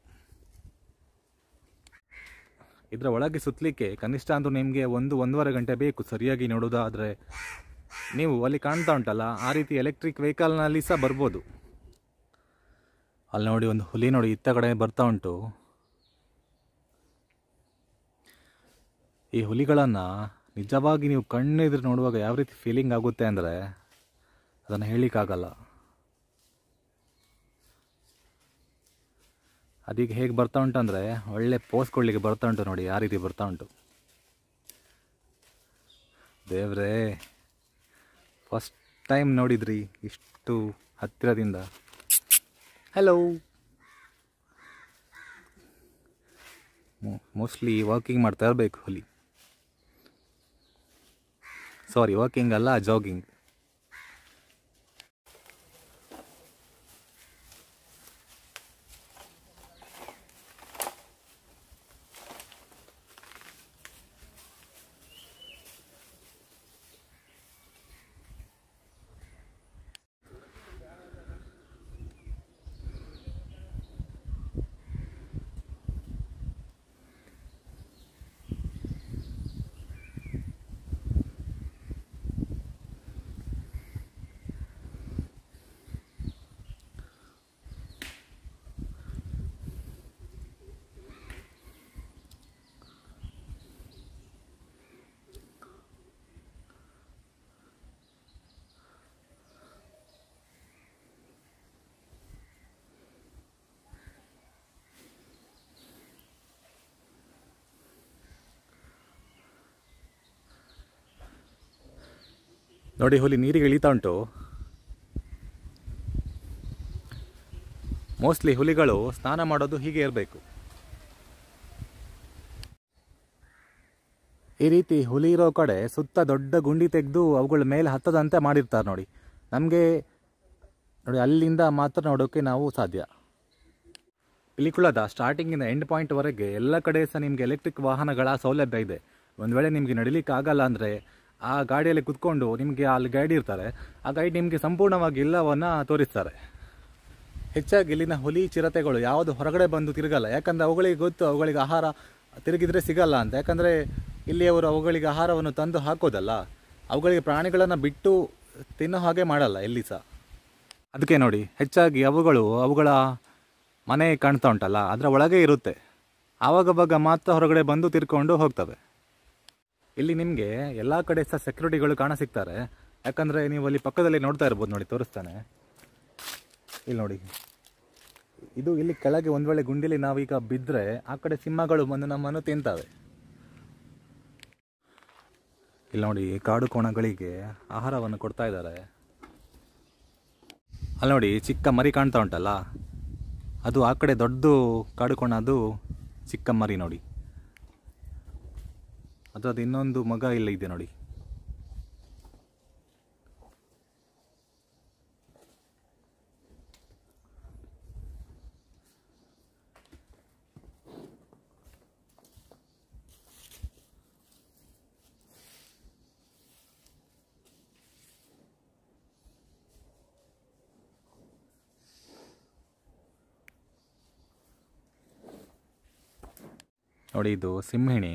ಇದರ ಒಳಗೆ ಸುತ್ತಲಿಕ್ಕೆ ಕನಿಷ್ಠ ಅಂದ್ರೂ ನಿಮಗೆ ಒಂದು ಒಂದೂವರೆ ಗಂಟೆ ಬೇಕು ಸರಿಯಾಗಿ ನೋಡೋದಾದರೆ ನೀವು ಅಲ್ಲಿ ಕಾಣ್ತಾ ಉಂಟಲ್ಲ ಆ ರೀತಿ ಎಲೆಕ್ಟ್ರಿಕ್ ವೆಹಿಕಲ್ನಲ್ಲಿ ಸಹ ಬರ್ಬೋದು ಅಲ್ಲಿ ನೋಡಿ ಒಂದು ಹುಲಿ ನೋಡಿ ಇತ್ತ ಕಡೆ ಬರ್ತಾ ಉಂಟು ಈ ಹುಲಿಗಳನ್ನು ನಿಜವಾಗಿ ನೀವು ಕಣ್ಣೆದುರು ನೋಡುವಾಗ ಯಾವ ರೀತಿ ಫೀಲಿಂಗ್ ಆಗುತ್ತೆ ಅಂದರೆ ಅದನ್ನು ಹೇಳಲಿಕ್ಕಾಗಲ್ಲ ಅದೀಗ ಹೇಗೆ ಬರ್ತಾ ಉಂಟು ಅಂದರೆ ಒಳ್ಳೆ ಪೋಸ್ ಕೊಡಲಿಕ್ಕೆ ಬರ್ತಾ ಉಂಟು ನೋಡಿ ಆ ರೀತಿ ಬರ್ತಾ ಉಂಟು ದೇವ್ರೇ ಫಸ್ಟ್ ಟೈಮ್ ನೋಡಿದ್ರಿ ಇಷ್ಟು ಹತ್ತಿರದಿಂದ ಹಲೋ ಮೋಸ್ಟ್ಲಿ ವಾಕಿಂಗ್ ಮಾಡ್ತಾ ಇರಬೇಕು ಹುಲಿ ಸಾರಿ ವಾಕಿಂಗ್ ಅಲ್ಲ ಜಾಗಿಂಗ್ ನೋಡಿ ಹುಲಿ ನೀರಿಗೆ ಇಳಿತಾ ಉಂಟು ಮೋಸ್ಟ್ಲಿ ಹುಲಿಗಳು ಸ್ನಾನ ಮಾಡೋದು ಹೀಗೆ ಇರಬೇಕು ಈ ರೀತಿ ಹುಲಿ ಇರೋ ಕಡೆ ಸುತ್ತ ದೊಡ್ಡ ಗುಂಡಿ ತೆಗೆದು ಅವುಗಳ ಮೇಲೆ ಹತ್ತದಂತೆ ಮಾಡಿರ್ತಾರೆ ನೋಡಿ ನಮಗೆ ನೋಡಿ ಅಲ್ಲಿಂದ ಮಾತ್ರ ನೋಡೋಕ್ಕೆ ನಾವು ಸಾಧ್ಯ ಪಿಲಿಕುಳದ ಸ್ಟಾರ್ಟಿಂಗಿಂದ ಎಂಡ್ ಪಾಯಿಂಟ್ವರೆಗೆ ಎಲ್ಲ ಕಡೆ ಸಹ ನಿಮಗೆ ಎಲೆಕ್ಟ್ರಿಕ್ ವಾಹನಗಳ ಸೌಲಭ್ಯ ಇದೆ ಒಂದು ವೇಳೆ ನಿಮಗೆ ನಡಿಲಿಕ್ಕೆ ಆಗಲ್ಲ ಅಂದರೆ ಆ ಗಾಡಿಯಲ್ಲಿ ಕುತ್ಕೊಂಡು ನಿಮಗೆ ಅಲ್ಲಿ ಗೈಡ್ ಇರ್ತಾರೆ ಆ ಗೈಡ್ ನಿಮಗೆ ಸಂಪೂರ್ಣವಾಗಿ ಎಲ್ಲವನ್ನು ತೋರಿಸ್ತಾರೆ ಹೆಚ್ಚಾಗಿ ಇಲ್ಲಿನ ಹುಲಿ ಚಿರತೆಗಳು ಯಾವುದು ಹೊರಗಡೆ ಬಂದು ತಿರುಗಲ್ಲ ಯಾಕಂದರೆ ಅವುಗಳಿಗೆ ಗೊತ್ತು ಅವುಗಳಿಗೆ ಆಹಾರ ತಿರುಗಿದ್ರೆ ಸಿಗಲ್ಲ ಅಂತ ಯಾಕಂದರೆ ಇಲ್ಲಿಯವರು ಅವುಗಳಿಗೆ ಆಹಾರವನ್ನು ತಂದು ಹಾಕೋದಲ್ಲ ಅವುಗಳಿಗೆ ಪ್ರಾಣಿಗಳನ್ನು ಬಿಟ್ಟು ತಿನ್ನೋ ಹಾಗೆ ಮಾಡಲ್ಲ ಎಲ್ಲಿ ಸಹ ಅದಕ್ಕೆ ನೋಡಿ ಹೆಚ್ಚಾಗಿ ಅವುಗಳು ಅವುಗಳ ಮನೆ ಕಾಣ್ತಾ ಉಂಟಲ್ಲ ಅದರ ಒಳಗೆ ಇರುತ್ತೆ ಆವಾಗವಾಗ ಮಾತ್ರ ಹೊರಗಡೆ ಬಂದು ತಿರ್ಕೊಂಡು ಹೋಗ್ತವೆ ಇಲ್ಲಿ ನಿಮಗೆ ಎಲ್ಲ ಕಡೆ ಸಹ ಸೆಕ್ಯೂರಿಟಿಗಳು ಕಾಣ ಸಿಗ್ತಾರೆ ಯಾಕಂದರೆ ನೀವು ಅಲ್ಲಿ ಪಕ್ಕದಲ್ಲಿ ನೋಡ್ತಾ ಇರ್ಬೋದು ನೋಡಿ ತೋರಿಸ್ತಾನೆ ಇಲ್ಲಿ ನೋಡಿ ಇದು ಇಲ್ಲಿ ಕೆಳಗೆ ಒಂದು ವೇಳೆ ಗುಂಡಿಲಿ ನಾವೀಗ ಬಿದ್ದರೆ ಆ ಕಡೆ ಸಿಂಹಗಳು ಬಂದು ನಮ್ಮನ್ನು ತಿಂತವೆ ಇಲ್ಲಿ ನೋಡಿ ಕಾಡು ಕೋಣಗಳಿಗೆ ಆಹಾರವನ್ನು ಕೊಡ್ತಾ ಇದ್ದಾರೆ ಅಲ್ಲಿ ನೋಡಿ ಚಿಕ್ಕ ಮರಿ ಕಾಣ್ತಾ ಉಂಟಲ್ಲ ಅದು ಆ ಕಡೆ ದೊಡ್ಡದು ಕಾಡು ಕೋಣ ಅದು ಚಿಕ್ಕ ಮರಿ ನೋಡಿ ಅದು ಅದು ಇನ್ನೊಂದು ಮಗ ಇಲ್ಲ ಇದೆ ನೋಡಿ ನೋಡಿ ಇದು ಸಿಂಹಿಣಿ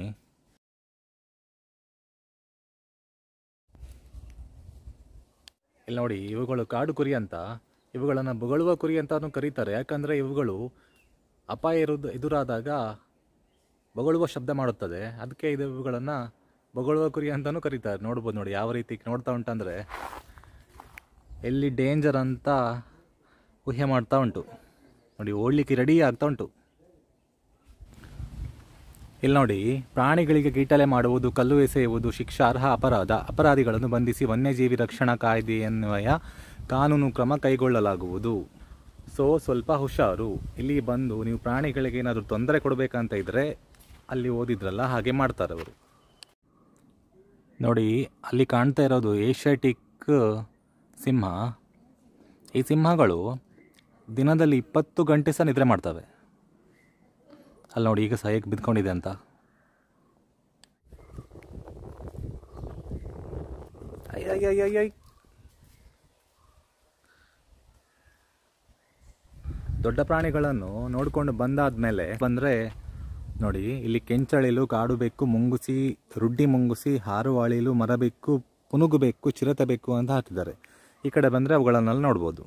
ಇಲ್ಲಿ ನೋಡಿ ಇವುಗಳು ಕಾಡು ಕುರಿ ಅಂತ ಇವುಗಳನ್ನು ಬೊಗಳುವ ಕುರಿ ಅಂತಾನು ಕರೀತಾರೆ ಯಾಕಂದರೆ ಇವುಗಳು ಅಪಾಯ ಇರುವುದು ಎದುರಾದಾಗ ಬೊಗಳುವ ಶಬ್ದ ಮಾಡುತ್ತದೆ ಅದಕ್ಕೆ ಇದು ಇವುಗಳನ್ನು ಬೊಗಳುವ ಕುರಿ ಅಂತಾನೂ ಕರೀತಾರೆ ನೋಡ್ಬೋದು ನೋಡಿ ಯಾವ ರೀತಿ ನೋಡ್ತಾ ಉಂಟಂದರೆ ಎಲ್ಲಿ ಡೇಂಜರ್ ಅಂತ ಊಹೆ ಮಾಡ್ತಾ ಉಂಟು ನೋಡಿ ಓಡಲಿಕ್ಕೆ ರೆಡಿ ಆಗ್ತಾ ಉಂಟು ಇಲ್ಲಿ ನೋಡಿ ಪ್ರಾಣಿಗಳಿಗೆ ಕೀಟಲೆ ಮಾಡುವುದು ಕಲ್ಲು ಎಸೆಯುವುದು ಶಿಕ್ಷಾರ್ಹ ಅಪರಾಧ ಅಪರಾಧಿಗಳನ್ನು ಬಂಧಿಸಿ ವನ್ಯಜೀವಿ ರಕ್ಷಣಾ ಕಾಯ್ದೆ ಎನ್ನುವೆಯ ಕಾನೂನು ಕ್ರಮ ಕೈಗೊಳ್ಳಲಾಗುವುದು ಸೊ ಸ್ವಲ್ಪ ಹುಷಾರು ಇಲ್ಲಿ ಬಂದು ನೀವು ಪ್ರಾಣಿಗಳಿಗೆ ಏನಾದರೂ ತೊಂದರೆ ಕೊಡಬೇಕಂತ ಇದ್ದರೆ ಅಲ್ಲಿ ಓದಿದ್ರಲ್ಲ ಹಾಗೆ ಮಾಡ್ತಾರೆ ಅವರು ನೋಡಿ ಅಲ್ಲಿ ಕಾಣ್ತಾ ಇರೋದು ಏಷ್ಯಾಟಿಕ್ ಸಿಂಹ ಈ ಸಿಂಹಗಳು ದಿನದಲ್ಲಿ ಇಪ್ಪತ್ತು ಗಂಟೆ ಸಹ ನಿದ್ರೆ ಮಾಡ್ತವೆ ಅಲ್ಲಿ ನೋಡಿ ಈಗ ಸಹ ಹೇಗೆ ಬಿದ್ಕೊಂಡಿದೆ ಅಂತ ಅಯ್ಯಯ್ಯಯ್ಯಯ್ಯಯ್ ದೊಡ್ಡ ಪ್ರಾಣಿಗಳನ್ನು ನೋಡಿಕೊಂಡು ಬಂದಾದ್ಮೇಲೆ ಬಂದರೆ ನೋಡಿ ಇಲ್ಲಿ ಕೆಂಚಳಿಲು ಕಾಡು ಬೆಕ್ಕು ಮುಂಗುಸಿ ರುಡ್ಡಿ ಮುಂಗುಸಿ ಹಾರುವಾಳಿಲು ಮರಬೆಕ್ಕು ಪುನುಗು ಬೆಕ್ಕು ಚಿರತೆ ಬೆಕ್ಕು ಅಂತ ಹಾಕಿದ್ದಾರೆ ಈ ಕಡೆ ಬಂದರೆ ಅವುಗಳನ್ನೆಲ್ಲ ನೋಡ್ಬೋದು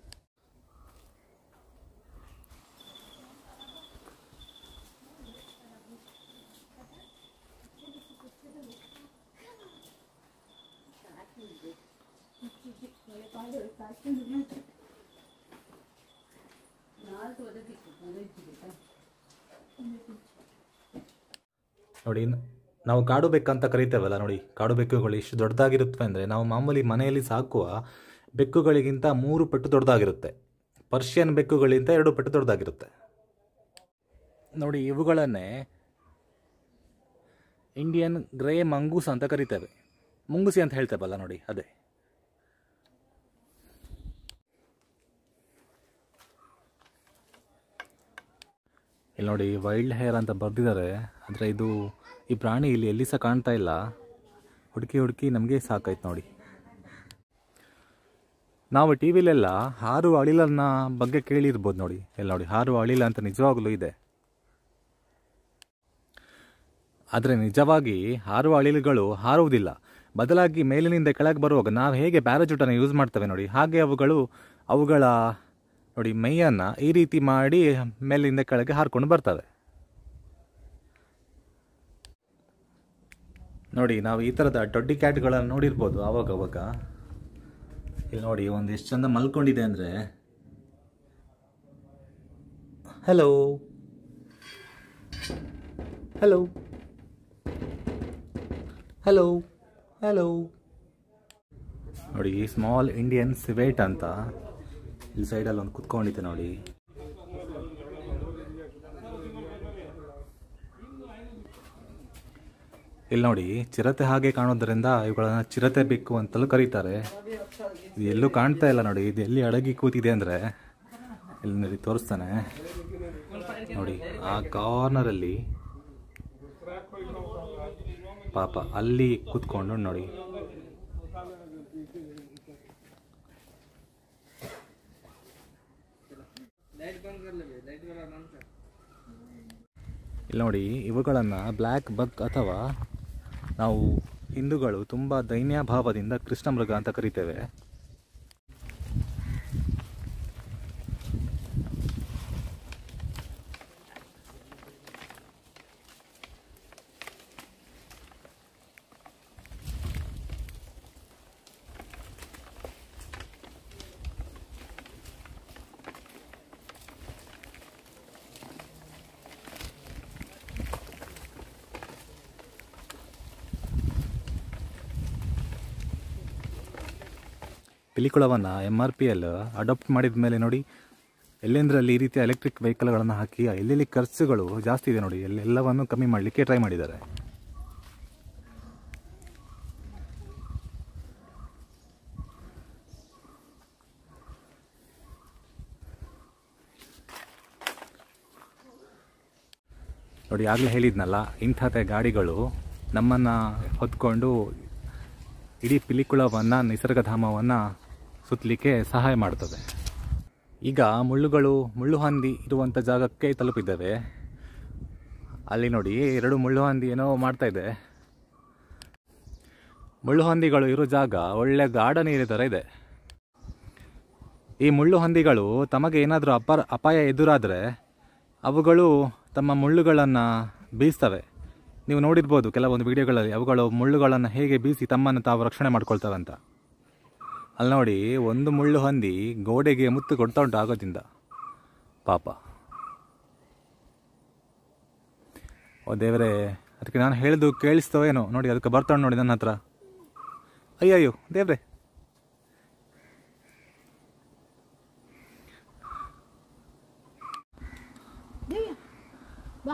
ನೋಡಿ ನ- ನಾವು ಕಾಡು ಬೆಕ್ಕಂತ ಕರಿತೇವಲ್ಲ ನೋಡಿ ಕಾಡು ಬೆಕ್ಕುಗಳು ಇಷ್ಟು ದೊಡ್ಡದಾಗಿರುತ್ತವೆ ಅಂದರೆ ನಾವು ಮಾಮೂಲಿ ಮನೆಯಲ್ಲಿ ಸಾಕುವ ಬೆಕ್ಕುಗಳಿಗಿಂತ ಮೂರು ಪಟ್ಟು ದೊಡ್ಡದಾಗಿರುತ್ತೆ ಪರ್ಷಿಯನ್ ಬೆಕ್ಕುಗಳಿಗಿಂತ ಎರಡು ಪಟ್ಟು ದೊಡ್ಡದಾಗಿರುತ್ತೆ ನೋಡಿ ಇವುಗಳನ್ನೇ ಇಂಡಿಯನ್ ಗ್ರೇ ಮಂಗೂಸ್ ಅಂತ ಕರಿತೇವೆ ಮುಂಗುಸಿ ಅಂತ ಹೇಳ್ತೇವಲ್ಲ ನೋಡಿ ಅದೇ ಇಲ್ಲಿ ನೋಡಿ ವೈಲ್ಡ್ ಹೇರ್ ಅಂತ ಬರೆದಿದ್ದಾರೆ ಆದರೆ ಇದು ಈ ಪ್ರಾಣಿ ಇಲ್ಲಿ ಎಲ್ಲಿ ಸಹ ಕಾಣ್ತಾ ಇಲ್ಲ ಹುಡುಕಿ ಹುಡುಕಿ ನಮಗೆ ಸಾಕಾಯ್ತು ನೋಡಿ ನಾವು ಟಿ ವಿಲೆಲ್ಲ ಹಾರು ಅಳಿಲನ್ನ ಬಗ್ಗೆ ಕೇಳಿರ್ಬೋದು ನೋಡಿ ಎಲ್ಲ ನೋಡಿ ಹಾರು ಅಳಿಲ ಅಂತ ನಿಜವಾಗ್ಲೂ ಇದೆ ಆದರೆ ನಿಜವಾಗಿ ಹಾರುವ ಅಳಿಲುಗಳು ಹಾರುವುದಿಲ್ಲ ಬದಲಾಗಿ ಮೇಲಿನಿಂದ ಕೆಳಗೆ ಬರುವಾಗ ನಾವು ಹೇಗೆ ಪ್ಯಾರಾಚೂಟನ್ನು ಯೂಸ್ ಮಾಡ್ತೇವೆ ನೋಡಿ ಹಾಗೆ ಅವುಗಳು ಅವುಗಳ ನೋಡಿ ಮೈಯನ್ನು ಈ ರೀತಿ ಮಾಡಿ ಮೇಲಿಂದ ಕೆಳಗೆ ಹಾರ್ಕೊಂಡು ಬರ್ತವೆ ನೋಡಿ ನಾವು ಈ ಥರದ ಡೊಡ್ಡಿ ಕ್ಯಾಟ್ಗಳನ್ನು ನೋಡಿರ್ಬೋದು ಆವಾಗ ಅವಾಗ ಇಲ್ಲಿ ನೋಡಿ ಒಂದು ಎಷ್ಟು ಚಂದ ಮಲ್ಕೊಂಡಿದೆ ಅಂದರೆ ಹಲೋ ಹಲೋ ಹಲೋ ಹಲೋ ನೋಡಿ ಸ್ಮಾಲ್ ಇಂಡಿಯನ್ ಸಿವೇಟ್ ಅಂತ ಇಲ್ಲಿ ಸೈಡಲ್ಲಿ ಒಂದು ಕುತ್ಕೊಂಡಿದೆ ನೋಡಿ ಇಲ್ಲಿ ನೋಡಿ ಚಿರತೆ ಹಾಗೆ ಕಾಣೋದ್ರಿಂದ ಇವುಗಳನ್ನ ಚಿರತೆ ಬೆಕ್ಕು ಅಂತಲೂ ಕರೀತಾರೆ ಇದು ಎಲ್ಲೂ ಕಾಣ್ತಾ ಇಲ್ಲ ನೋಡಿ ಇದು ಎಲ್ಲಿ ಅಡಗಿ ಕೂತಿದೆ ಅಂದರೆ ಇಲ್ಲಿ ನೋಡಿ ತೋರಿಸ್ತಾನೆ ನೋಡಿ ಆ ಕಾರ್ನರಲ್ಲಿ ಪಾಪ ಅಲ್ಲಿ ಕೂತ್ಕೊಂಡು ನೋಡಿ ಇಲ್ಲಿ ನೋಡಿ ಇವುಗಳನ್ನು ಬ್ಲ್ಯಾಕ್ ಬಗ್ ಅಥವಾ ನಾವು ಹಿಂದೂಗಳು ತುಂಬ ದೈನ್ಯಭಾವದಿಂದ ಕೃಷ್ಣ ಮೃಗ ಅಂತ ಕರಿತೇವೆ ಪಿಲಿಕುಳವನ್ನು M R P L adopt ಮಾಡಿದ ಮೇಲೆ ನೋಡಿ ಎಲ್ಲೆಂದರಲ್ಲಿ ಈ ರೀತಿಯ ಎಲೆಕ್ಟ್ರಿಕ್ ವೆಹಿಕಲ್ಗಳನ್ನು ಹಾಕಿ ಎಲ್ಲೆಲ್ಲಿ ಖರ್ಚುಗಳು ಜಾಸ್ತಿ ಇದೆ ನೋಡಿ ಎಲ್ಲೆಲ್ಲವನ್ನು ಕಮ್ಮಿ ಮಾಡಲಿಕ್ಕೆ ಟ್ರೈ ಮಾಡಿದ್ದಾರೆ ನೋಡಿ ಆಗಲೇ ಹೇಳಿದ್ನಲ್ಲ ಇಂಥದ್ದೇ ಗಾಡಿಗಳು ನಮ್ಮನ್ನು ಹೊತ್ಕೊಂಡು ಇಡೀ ಪಿಲಿಕುಳವನ್ನು ನಿಸರ್ಗಧಾಮವನ್ನು ಸುತ್ತಲಿಕ್ಕೆ ಸಹಾಯ ಮಾಡ್ತದೆ ಈಗ ಮುಳ್ಳುಗಳು ಮುಳ್ಳು ಹಂದಿ ಇರುವಂಥ ಜಾಗಕ್ಕೆ ತಲುಪಿದ್ದೇವೆ ಅಲ್ಲಿ ನೋಡಿ ಎರಡು ಮುಳ್ಳು ಹಂದಿ ಏನೋ ಮಾಡ್ತಾ ಇದೆ ಮುಳ್ಳು ಹಂದಿಗಳು ಇರೋ ಜಾಗ ಒಳ್ಳೆ ಗಾರ್ಡನ್ ಏರಿಯ ಥರ ಇದೆ ಈ ಮುಳ್ಳು ಹಂದಿಗಳು ತಮಗೆ ಏನಾದರೂ ಅಪ ಅಪಾಯ ಎದುರಾದರೆ ಅವುಗಳು ತಮ್ಮ ಮುಳ್ಳುಗಳನ್ನು ಬೀಸ್ತವೆ ನೀವು ನೋಡಿರ್ಬೋದು ಕೆಲವೊಂದು ವಿಡಿಯೋಗಳಲ್ಲಿ ಅವುಗಳು ಮುಳ್ಳುಗಳನ್ನು ಹೇಗೆ ಬೀಸಿ ತಮ್ಮನ್ನು ತಾವು ರಕ್ಷಣೆ ಮಾಡ್ಕೊಳ್ತವೆ ಅಂತ ಅಲ್ಲಿ ನೋಡಿ ಒಂದು ಮುಳ್ಳು ಹಂದಿ ಗೋಡೆಗೆ ಮುತ್ತು ಕೊಡ್ತಾ ಉಂಟು ಆಗೋದಿಂದ ಪಾಪ ಓ ದೇವರೇ ಅದಕ್ಕೆ ನಾನು ಹೇಳಿದ್ದು ಕೇಳಿಸ್ತೋ ಏನೋ ನೋಡಿ ಅದಕ್ಕೆ ಬರ್ತಾಳೆ ನೋಡಿ ನನ್ನ ಹತ್ರ ಅಯ್ಯಯ್ಯೋ ದೇವ್ರೆ ದೇವ್ಯ, ಬಾ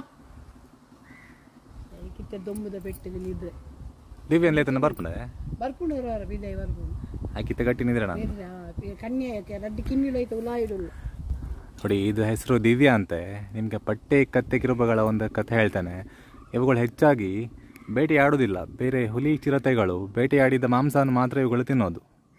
ಕಿತ್ತ ದೊಂಬದ ಪೆಟ್ಟಿಗೆ ನಿದ್ರೆ ದಿವ್ಯ ಲೇತನ ಬರ್ಪಣೆ ಬರ್ಕೊಂಡು ಬರುವಾರ ಬಿದೈ ಬರ್ಕೊಂಡು ಆ ಕಿತ್ತಗಟ್ಟಿ ನಿಂದ್ರೆ ನಾನು ಕನ್ಯೆ ರಡ್ಡಿ ಕಿನ್ನಿಲೋಯ್ತು ಉಲಾ ಇಡುಲ್ಲ ನೋಡಿ ಇದು ಹೆಸರು ದಿವ್ಯಾ ಅಂತೆ ನಿಮಗೆ ಪಟ್ಟೆ ಕತ್ತೆ ಕಿರುಬಗಳ ಒಂದು ಕಥೆ ಹೇಳ್ತಾನೆ ಇವುಗಳು ಹೆಚ್ಚಾಗಿ ಬೇಟೆಯಾಡುವುದಿಲ್ಲ ಬೇರೆ ಹುಲಿ ಚಿರತೆಗಳು ಬೇಟೆಯಾಡಿದ ಮಾಂಸವನ್ನು ಮಾತ್ರ ಇವುಗಳು ತಿನ್ನೋದು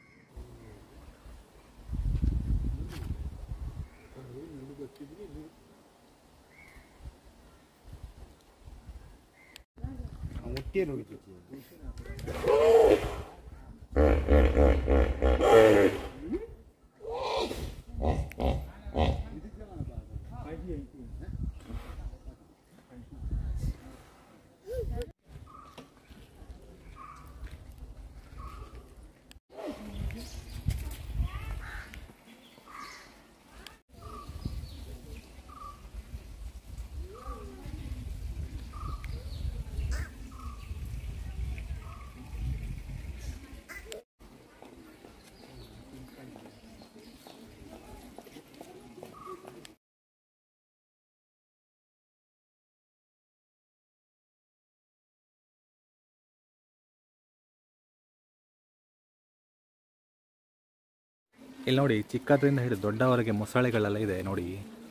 ಇಲ್ಲಿ ನೋಡಿ ಚಿಕ್ಕದ್ರಿಂದ ಹಿಡಿದು ದೊಡ್ಡವರೆಗೆ ಮೊಸಳೆಗಳೆಲ್ಲ ಇದೆ ನೋಡಿ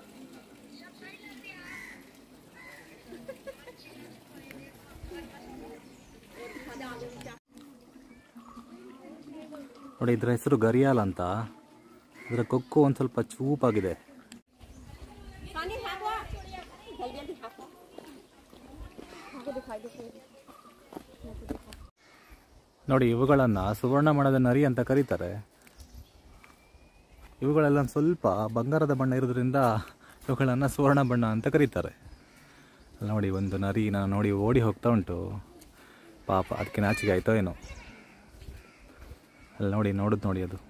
ನೋಡಿ ಇದ್ರ ಹೆಸರು ಗರಿಯಾಲ್ ಅಂತ ಇದರ ಕೊಕ್ಕು ಒಂದು ಸ್ವಲ್ಪ ಚೂಪಾಗಿದೆ ನೋಡಿ ಇವುಗಳನ್ನು ಸುವರ್ಣ ಬಣ್ಣದ ನರಿ ಅಂತ ಕರೀತಾರೆ ಇವುಗಳೆಲ್ಲ ಒಂದ್ ಸ್ವಲ್ಪ ಬಂಗಾರದ ಬಣ್ಣ ಇರೋದ್ರಿಂದ ಇವುಗಳನ್ನು ಸುವರ್ಣ ಬಣ್ಣ ಅಂತ ಕರೀತಾರೆ ಅಲ್ಲಿ ನೋಡಿ ಒಂದು ನರಿನ ನೋಡಿ ಓಡಿ ಹೋಗ್ತಾ ಉಂಟು ಪಾಪ ಅದಕ್ಕೆ ನಾಚಿಕೆ ಆಯ್ತೋ ಏನೋ ಅಲ್ಲಿ ನೋಡಿ ನೋಡುದು ನೋಡಿ ಅದು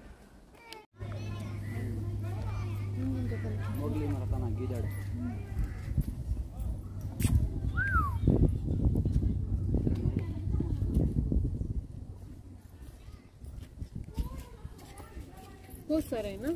बहुत सारे है ना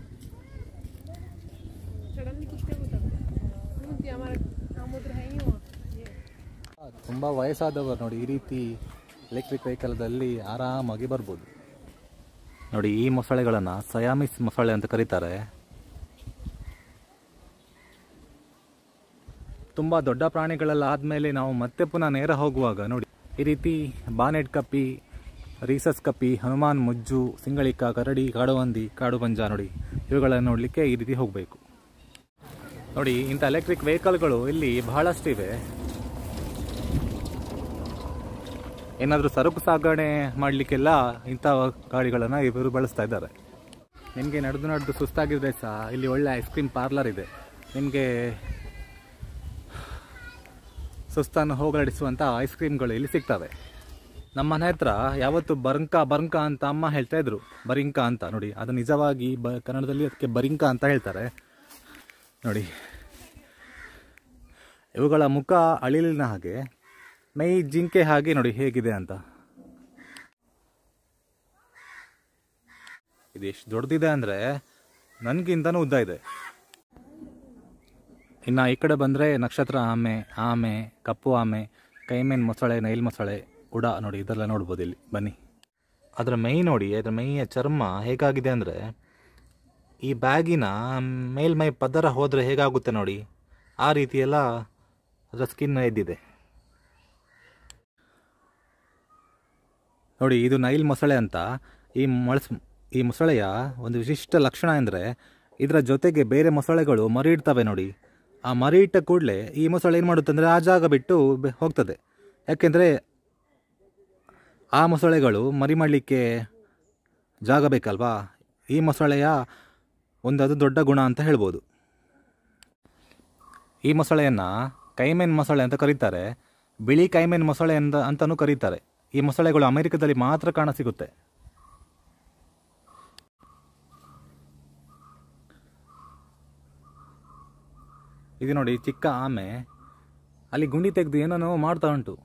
सडनली कितने होता है हमारा हम उधर है ही वहाँ ये ತುಂಬ ವಯಸ್ಸಾದವರು ನೋಡಿ ಈ ರೀತಿ ಎಲೆಕ್ಟ್ರಿಕ್ ವೆಹಿಕಲ್ದಲ್ಲಿ ಆರಾಮಾಗಿ ಬರ್ಬೋದು ನೋಡಿ ಈ ಮೊಸಳೆಗಳನ್ನು ಸಯಾಮಿಸ್ ಮೊಸಳೆ ಅಂತ ಕರೀತಾರೆ ತುಂಬ ದೊಡ್ಡ ಪ್ರಾಣಿಗಳೆಲ್ಲ ಆದಮೇಲೆ ನಾವು ಮತ್ತೆ ಪುನಃ ನೇರ ಹೋಗುವಾಗ ನೋಡಿ ಈ ರೀತಿ ಬಾನೆಟ್ ಕಪ್ಪಿ ರೀಸಸ್ ಕಪ್ಪಿ ಹನುಮಾನ್ ಮುಜ್ಜು ಸಿಂಗಳಿಕ ಕರಡಿ ಕಾಡುವಂದಿ ಕಾಡು ಪಂಜ ನೋಡಿ ಇವುಗಳನ್ನು ನೋಡಲಿಕ್ಕೆ ಈ ರೀತಿ ಹೋಗಬೇಕು ನೋಡಿ ಇಂಥ ಎಲೆಕ್ಟ್ರಿಕ್ ವೆಹಿಕಲ್ಗಳು ಇಲ್ಲಿ ಬಹಳಷ್ಟಿವೆ ಏನಾದರೂ ಸರಕು ಸಾಗಣೆ ಮಾಡಲಿಕ್ಕೆಲ್ಲ ಇಂಥ ಗಾಡಿಗಳನ್ನು ಇವರು ಬಳಸ್ತಾ ಇದ್ದಾರೆ ನಿಮಗೆ ನಡೆದು ನಡೆದು ಸುಸ್ತಾಗಿದ್ರೆ ಸಹ ಇಲ್ಲಿ ಒಳ್ಳೆ ಐಸ್ ಕ್ರೀಮ್ ಪಾರ್ಲರ್ ಇದೆ ನಿಮಗೆ ಸುಸ್ತನ್ನು ಹೋಗಲಾಡಿಸುವಂಥ ಐಸ್ ಕ್ರೀಮ್ಗಳು ಇಲ್ಲಿ ಸಿಗ್ತವೆ ನಮ್ಮ ಮನೆ ಹತ್ರ ಯಾವತ್ತು ಬರ್ಂಕ ಬರ್ಂಕ ಅಂತ ಅಮ್ಮ ಹೇಳ್ತಾ ಇದ್ರು ಬರಿಂಕ ಅಂತ ನೋಡಿ ಅದು ನಿಜವಾಗಿ ಬ ಕನ್ನಡದಲ್ಲಿ ಅದಕ್ಕೆ ಬರಿಂಕ ಅಂತ ಹೇಳ್ತಾರೆ ನೋಡಿ ಇವುಗಳ ಮುಖ ಅಳಿಲಿನ ಹಾಗೆ ಮೈ ಜಿಂಕೆ ಹಾಗೆ ನೋಡಿ ಹೇಗಿದೆ ಅಂತ ಇದು ಎಷ್ಟು ದೊಡ್ಡದಿದೆ ಅಂದರೆ ನನಗಿಂತನೂ ಉದ್ದ ಇದೆ ಇನ್ನು ಈ ಕಡೆ ಬಂದರೆ ನಕ್ಷತ್ರ ಆಮೆ ಆಮೆ ಕಪ್ಪು ಆಮೆ ಕೈಮೇನ್ ಮೊಸಳೆ ನೈಲ್ ಮೊಸಳೆ ಉಡ ನೋಡಿ ಇದೆಲ್ಲ ನೋಡ್ಬೋದು ಇಲ್ಲಿ ಬನ್ನಿ ಅದರ ಮೈ ನೋಡಿ ಅದರ ಮೈಯ ಚರ್ಮ ಹೇಗಾಗಿದೆ ಅಂದರೆ ಈ ಬ್ಯಾಗಿನ ಮೇಲ್ಮೈ ಪದರ ಹೋದರೆ ಹೇಗಾಗುತ್ತೆ ನೋಡಿ ಆ ರೀತಿಯೆಲ್ಲ ಅದರ ಸ್ಕಿನ್ ಎದ್ದಿದೆ ನೋಡಿ ಇದು ನೈಲ್ ಮೊಸಳೆ ಅಂತ ಈ ಮೊಳಸ್ ಈ ಮೊಸಳೆಯ ಒಂದು ವಿಶಿಷ್ಟ ಲಕ್ಷಣ ಅಂದರೆ ಇದರ ಜೊತೆಗೆ ಬೇರೆ ಮೊಸಳೆಗಳು ಮರಿ ಇಡ್ತವೆ ನೋಡಿ ಆ ಮರಿ ಇಟ್ಟ ಕೂಡಲೇ ಈ ಮೊಸಳೆ ಏನು ಮಾಡುತ್ತೆ ಅಂದರೆ ಆ ಜಾಗ ಬಿಟ್ಟು ಬೆ- ಹೋಗ್ತದೆ ಯಾಕೆಂದರೆ ಆ ಮೊಸಳೆಗಳು ಮರಿ ಮಾಡಲಿಕ್ಕೆ ಜಾಗ ಬೇಕಲ್ವಾ ಈ ಮೊಸಳೆಯ ಒಂದು ಅದು ದೊಡ್ಡ ಗುಣ ಅಂತ ಹೇಳ್ಬೋದು ಈ ಮೊಸಳೆಯನ್ನು ಕೈಮೇನ್ ಮೊಸಳೆ ಅಂತ ಕರೀತಾರೆ ಬಿಳಿ ಕೈಮೇನ್ ಮೊಸಳೆ ಅಂತ ಅಂತಲೂ ಕರೀತಾರೆ ಈ ಮೊಸಳೆಗಳು ಅಮೆರಿಕದಲ್ಲಿ ಮಾತ್ರ ಕಾಣಸಿಗುತ್ತೆ ಇದು ನೋಡಿ ಚಿಕ್ಕ ಆಮೆ ಅಲ್ಲಿ ಗುಂಡಿ ತೆಗೆದು ಏನೋ ಮಾಡ್ತಾ ಉಂಟು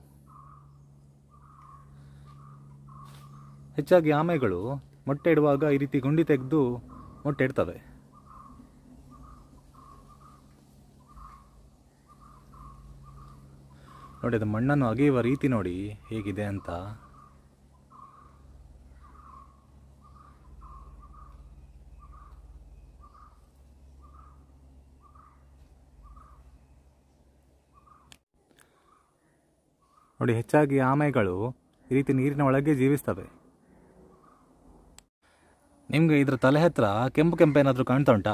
ಹೆಚ್ಚಾಗಿ ಆಮೆಗಳು ಮೊಟ್ಟೆ ಇಡುವಾಗ ಈ ರೀತಿ ಗುಂಡಿ ತೆಗೆದು ಮೊಟ್ಟೆ ಇಡ್ತವೆ ನೋಡಿ ಅದು ಮಣ್ಣನ್ನು ಅಗೆಯುವ ರೀತಿ ನೋಡಿ ಹೇಗಿದೆ ಅಂತ ನೋಡಿ ಹೆಚ್ಚಾಗಿ ಆಮೆಗಳು ಈ ರೀತಿ ನೀರಿನ ಒಳಗೆ ಜೀವಿಸ್ತವೆ ನಿಮಗೆ ಇದ್ರ ತಲೆ ಹತ್ರ ಕೆಂಪು ಕೆಂಪು ಏನಾದರೂ ಕಾಣ್ತಾ ಉಂಟಾ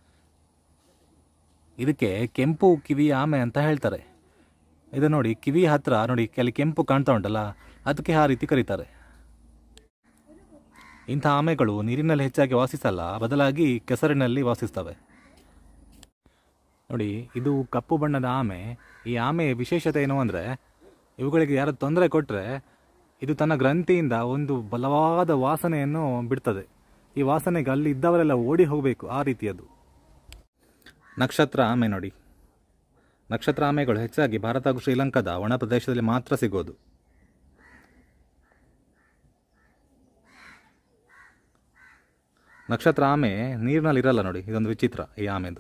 ಇದಕ್ಕೆ ಕೆಂಪು ಕಿವಿ ಆಮೆ ಅಂತ ಹೇಳ್ತಾರೆ ಇದು ನೋಡಿ ಕಿವಿ ಹತ್ರ ನೋಡಿ ಕೆಲ ಕೆಂಪು ಕಾಣ್ತಾ ಉಂಟಲ್ಲ ಅದಕ್ಕೆ ಆ ರೀತಿ ಕರೀತಾರೆ ಇಂಥ ಆಮೆಗಳು ನೀರಿನಲ್ಲಿ ಹೆಚ್ಚಾಗಿ ವಾಸಿಸಲ್ಲ ಬದಲಾಗಿ ಕೆಸರಿನಲ್ಲಿ ವಾಸಿಸ್ತವೆ ನೋಡಿ ಇದು ಕಪ್ಪು ಬಣ್ಣದ ಆಮೆ ಈ ಆಮೆಯ ವಿಶೇಷತೆ ಏನು ಅಂದರೆ ಇವುಗಳಿಗೆ ಯಾರು ತೊಂದರೆ ಕೊಟ್ಟರೆ ಇದು ತನ್ನ ಗ್ರಂಥಿಯಿಂದ ಒಂದು ಬಲವಾದ ವಾಸನೆಯನ್ನು ಬಿಡ್ತದೆ ಈ ವಾಸನೆಗೆ ಅಲ್ಲಿ ಇದ್ದವರೆಲ್ಲ ಓಡಿ ಹೋಗಬೇಕು ಆ ರೀತಿಯದು ನಕ್ಷತ್ರ ಆಮೆ ನೋಡಿ ನಕ್ಷತ್ರ ಆಮೆಗಳು ಹೆಚ್ಚಾಗಿ ಭಾರತ ಹಾಗೂ ಶ್ರೀಲಂಕಾದ ಒಣ ಪ್ರದೇಶದಲ್ಲಿ ಮಾತ್ರ ಸಿಗೋದು ನಕ್ಷತ್ರ ಆಮೆ ನೀರಿನಲ್ಲಿ ಇರಲ್ಲ ನೋಡಿ ಇದೊಂದು ವಿಚಿತ್ರ ಈ ಆಮೆದು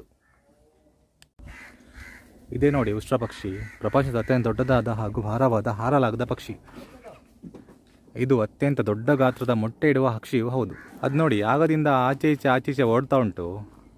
ಇದೇ ನೋಡಿ ಉಷ್ಟ್ರ ಪಕ್ಷಿ ಪ್ರಪಂಚದ ಅತ್ಯಂತ ದೊಡ್ಡದಾದ ಹಾಗೂ ಭಾರವಾದ ಹಾರಲಾಗದ ಪಕ್ಷಿ ಇದು ಅತ್ಯಂತ ದೊಡ್ಡ ಗಾತ್ರದ ಮೊಟ್ಟೆ ಇಡುವ ಪಕ್ಷಿಯೂ ಹೌದು ಅದು ನೋಡಿ ಆಗದಿಂದ ಆಚೆ ಈಚೆ ಆಚೆ ಈಚೆ ಓಡ್ತಾ ಉಂಟು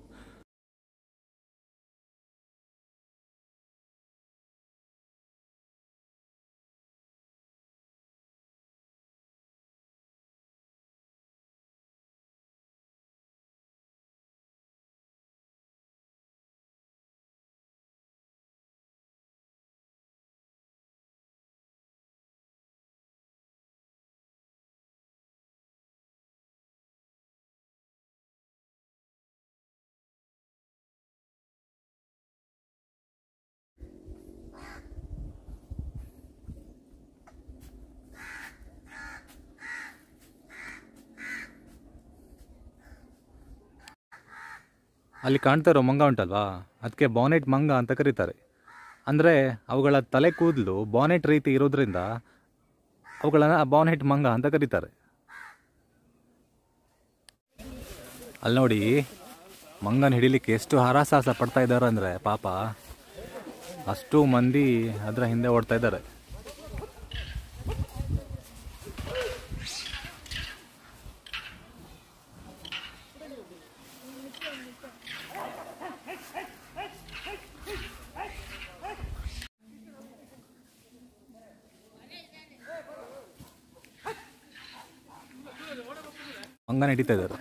ಅಲ್ಲಿ ಕಾಣ್ತಾ ಇರೋ ಮಂಗ ಉಂಟಲ್ವಾ ಅದಕ್ಕೆ ಬಾನೆಟ್ ಮಂಗ ಅಂತ ಕರೀತಾರೆ ಅಂದರೆ ಅವುಗಳ ತಲೆ ಕೂದಲು ಬಾನೆಟ್ ರೀತಿ ಇರೋದ್ರಿಂದ ಅವುಗಳನ್ನ ಬಾನೆಟ್ ಮಂಗ ಅಂತ ಕರೀತಾರೆ ಅಲ್ಲಿ ನೋಡಿ ಮಂಗನ ಹಿಡಿಲಿಕ್ಕೆ ಎಷ್ಟು ಹರಾಸಾಹಸ ಪಡ್ತಾ ಇದ್ದಾರೆ ಅಂದರೆ ಪಾಪ ಅಷ್ಟು ಮಂದಿ ಅದರ ಹಿಂದೆ ಓಡ್ತಾ ಇದ್ದಾರೆ ಮಂಗನ ಹಿಡಿತಾ ಇದ್ದಾರೆ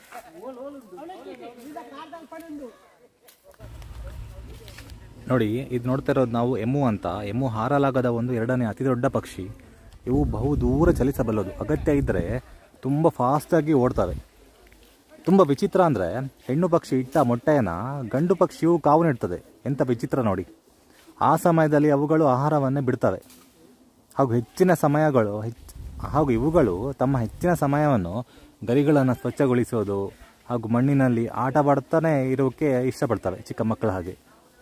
ನೋಡಿ ಇದು ನೋಡ್ತಾ ಇರೋದು ನಾವು ಎಮ್ಮು ಅಂತ ಎಮ್ಮು ಹಾರಲಾಗದ ಒಂದು ಎರಡನೇ ಅತಿ ದೊಡ್ಡ ಪಕ್ಷಿ ಇವು ಬಹು ದೂರ ಚಲಿಸಬಲ್ಲದು ಅಗತ್ಯ ಇದ್ದರೆ ತುಂಬ ಫಾಸ್ಟಾಗಿ ಓಡ್ತವೆ ತುಂಬ ವಿಚಿತ್ರ ಅಂದರೆ ಹೆಣ್ಣು ಪಕ್ಷಿ ಇಟ್ಟ ಮೊಟ್ಟೆಯನ್ನು ಗಂಡು ಪಕ್ಷಿಯು ಕಾವು ನೀಡ್ತದೆ ಎಂಥ ವಿಚಿತ್ರ ನೋಡಿ ಆ ಸಮಯದಲ್ಲಿ ಅವುಗಳು ಆಹಾರವನ್ನೇ ಬಿಡ್ತವೆ ಹಾಗೂ ಹೆಚ್ಚಿನ ಸಮಯಗಳು ಹೆಚ್ಚು ಹಾಗೂ ಇವುಗಳು ತಮ್ಮ ಹೆಚ್ಚಿನ ಸಮಯವನ್ನು ಗರಿಗಳನ್ನು ಸ್ವಚ್ಛಗೊಳಿಸೋದು ಹಾಗೂ ಮಣ್ಣಿನಲ್ಲಿ ಆಟವಾಡ್ತಾನೆ ಇರೋಕ್ಕೆ ಇಷ್ಟಪಡ್ತವೆ ಚಿಕ್ಕ ಮಕ್ಕಳ ಹಾಗೆ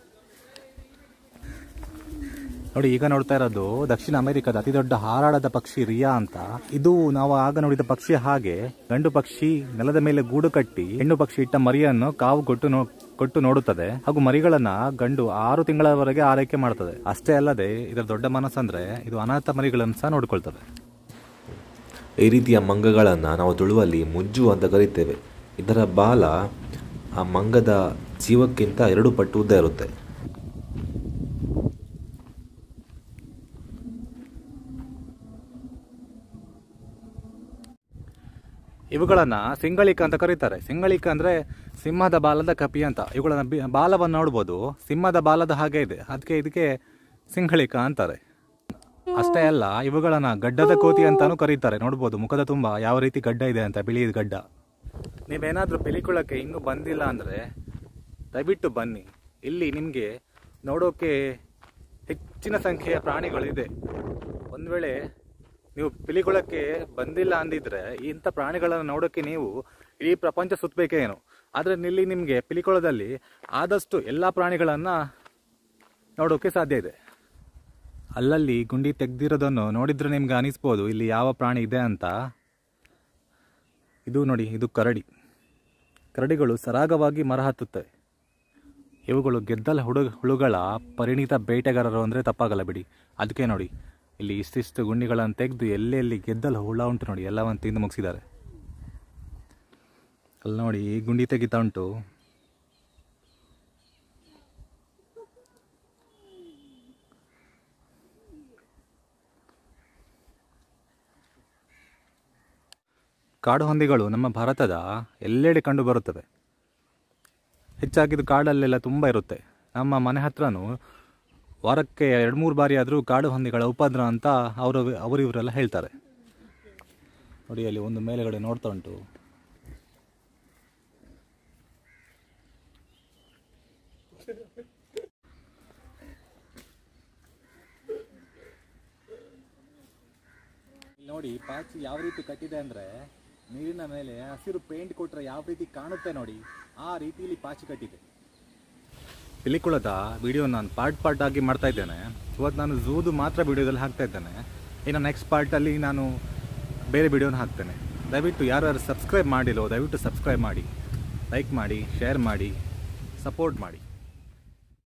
ನೋಡಿ ಈಗ ನೋಡ್ತಾ ಇರೋದು ದಕ್ಷಿಣ ಅಮೆರಿಕದ ಅತಿ ದೊಡ್ಡ ಹಾರಾಡದ ಪಕ್ಷಿ ರಿಯಾ ಅಂತ ಇದು ನಾವು ಆಗ ನೋಡಿದ ಪಕ್ಷಿ ಹಾಗೆ ಗಂಡು ಪಕ್ಷಿ ನೆಲದ ಮೇಲೆ ಗೂಡು ಕಟ್ಟಿ ಹೆಣ್ಣು ಪಕ್ಷಿ ಇಟ್ಟ ಮರಿಯನ್ನು ಕಾವು ಕೊಟ್ಟು ನೋ ಕೊಟ್ಟು ನೋಡುತ್ತದೆ ಹಾಗೂ ಮರಿಗಳನ್ನ ಗಂಡು ಆರು ತಿಂಗಳವರೆಗೆ ಆರೈಕೆ ಮಾಡ್ತದೆ ಅಷ್ಟೇ ಅಲ್ಲದೆ ಇದರ ದೊಡ್ಡ ಮನಸ್ಸಂದ್ರೆ ಇದು ಅನಾಥ ಮರಿಗಳನ್ನು ಸಹ ನೋಡ್ಕೊಳ್ತದೆ ಈ ರೀತಿಯ ಮಂಗಗಳನ್ನು ನಾವು ತುಳುವಲ್ಲಿ ಮುಜ್ಜು ಅಂತ ಕರಿತೇವೆ ಇದರ ಬಾಲ ಆ ಮಂಗದ ಜೀವಕ್ಕಿಂತ ಎರಡು ಪಟ್ಟು ಉದ್ದ ಇರುತ್ತೆ ಇವುಗಳನ್ನ ಸಿಂಗಳಿಕ ಅಂತ ಕರೀತಾರೆ ಸಿಂಗಳಿಕ ಅಂದ್ರೆ ಸಿಂಹದ ಬಾಲದ ಕಪಿ ಅಂತ ಇವುಗಳನ್ನ ಬಿ- ಬಾಲವನ್ನು ನೋಡ್ಬೋದು ಸಿಂಹದ ಬಾಲದ ಹಾಗೆ ಇದೆ ಅದಕ್ಕೆ ಇದಕ್ಕೆ ಸಿಂಗಳಿಕ ಅಂತಾರೆ ಅಷ್ಟೇ ಅಲ್ಲ ಇವುಗಳನ್ನ ಗಡ್ಡದ ಕೋತಿ ಅಂತಾನೂ ಕರೀತಾರೆ ನೋಡ್ಬೋದು ಮುಖದ ತುಂಬ ಯಾವ ರೀತಿ ಗಡ್ಡ ಇದೆ ಅಂತ ಬಿಳಿ ಗಡ್ಡ ನೀವೇನಾದ್ರೂ ಪಿಲಿಕುಳಕ್ಕೆ ಇನ್ನೂ ಬಂದಿಲ್ಲ ಅಂದ್ರೆ ದಯವಿಟ್ಟು ಬನ್ನಿ ಇಲ್ಲಿ ನಿಮಗೆ ನೋಡೋಕೆ ಹೆಚ್ಚಿನ ಸಂಖ್ಯೆಯ ಪ್ರಾಣಿಗಳಿದೆ ಒಂದು ವೇಳೆ ನೀವು ಪಿಲಿಕುಳಕ್ಕೆ ಬಂದಿಲ್ಲ ಅಂದಿದ್ರೆ ಇಂಥ ಪ್ರಾಣಿಗಳನ್ನು ನೋಡೋಕೆ ನೀವು ಇಡೀ ಪ್ರಪಂಚ ಸುತ್ತಬೇಕೇನು ಆದರೆ ಇಲ್ಲಿ ನಿಮಗೆ ಪಿಲಿಕುಳದಲ್ಲಿ ಆದಷ್ಟು ಎಲ್ಲ ಪ್ರಾಣಿಗಳನ್ನು ನೋಡೋಕೆ ಸಾಧ್ಯ ಇದೆ ಅಲ್ಲಲ್ಲಿ ಗುಂಡಿ ತೆಗ್ದಿರೋದನ್ನು ನೋಡಿದ್ರೆ ನಿಮ್ಗೆ ಅನಿಸ್ಬೋದು ಇಲ್ಲಿ ಯಾವ ಪ್ರಾಣಿ ಇದೆ ಅಂತ ಇದು ನೋಡಿ ಇದು ಕರಡಿ ಕರಡಿಗಳು ಸರಾಗವಾಗಿ ಮರ ಹತ್ತುತ್ತವೆ ಇವುಗಳು ಗೆದ್ದಲ ಹುಡು ಹುಳುಗಳ ಪರಿಣಿತ ಬೇಟೆಗಾರರು ಅಂದರೆ ತಪ್ಪಾಗಲ್ಲ ಬಿಡಿ ಅದಕ್ಕೆ ನೋಡಿ ಇಲ್ಲಿ ಇಷ್ಟಿಷ್ಟು ಗುಂಡಿಗಳನ್ನು ತೆಗೆದು ಎಲ್ಲೆಲ್ಲಿ ಗೆದ್ದಲ ಹುಳ ಉಂಟು ನೋಡಿ ಎಲ್ಲವನ್ನು ತಿಂದು ಮುಗಿಸಿದ್ದಾರೆ ಅಲ್ಲಿ ನೋಡಿ ಈ ಗುಂಡಿ ತೆಗಿತಾ ಉಂಟು ಕಾಡು ಹಂದಿಗಳು ನಮ್ಮ ಭಾರತದ ಎಲ್ಲೆಡೆ ಕಂಡುಬರುತ್ತವೆ ಹೆಚ್ಚಾಗಿ ಇದು ಕಾಡಲ್ಲೆಲ್ಲ ತುಂಬ ಇರುತ್ತೆ ನಮ್ಮ ಮನೆ ಹತ್ರನೂ ವಾರಕ್ಕೆ ಎರಡು ಮೂರು ಬಾರಿ ಆದರೂ ಕಾಡು ಹಂದಿಗಳ ಉಪದ್ರ ಅಂತ ಅವರು ಅವರು ಇವರೆಲ್ಲ ಹೇಳ್ತಾರೆ ನೋಡಿ ಅಲ್ಲಿ ಒಂದು ಮೇಲೆಗಡೆ ನೋಡ್ತಾ ಉಂಟು ಇಲ್ಲಿ ನೋಡಿ ಪಾಚಿ ಯಾವ ರೀತಿ ಕಟ್ಟಿದೆ ಅಂದರೆ ನೀರಿನ ಮೇಲೆ ಹಸಿರು ಪೇಂಟ್ ಕೊಟ್ಟರೆ ಯಾವ ರೀತಿ ಕಾಣುತ್ತೆ ನೋಡಿ ಆ ರೀತಿಯಲ್ಲಿ ಪಾಚಿ ಕಟ್ಟಿದೆ ಪಿಲಿಕುಳದ ವಿಡಿಯೋ ನಾನು ಪಾರ್ಟ್ ಪಾರ್ಟ್ ಆಗಿ ಮಾಡ್ತಾ ಇದ್ದೇನೆ ಇವತ್ತು ನಾನು ಝೂದು ಮಾತ್ರ ವಿಡಿಯೋದಲ್ಲಿ ಹಾಕ್ತಾ ಇದ್ದೇನೆ ಇನ್ನು ನೆಕ್ಸ್ಟ್ ಪಾರ್ಟಲ್ಲಿ ನಾನು ಬೇರೆ ವಿಡಿಯೋನ ಹಾಕ್ತೇನೆ ದಯವಿಟ್ಟು ಯಾರು ಯಾರು ಸಬ್ಸ್ಕ್ರೈಬ್ ಮಾಡಿಲ್ಲೋ ದಯವಿಟ್ಟು ಸಬ್ಸ್ಕ್ರೈಬ್ ಮಾಡಿ ಲೈಕ್ ಮಾಡಿ ಶೇರ್ ಮಾಡಿ ಸಪೋರ್ಟ್ ಮಾಡಿ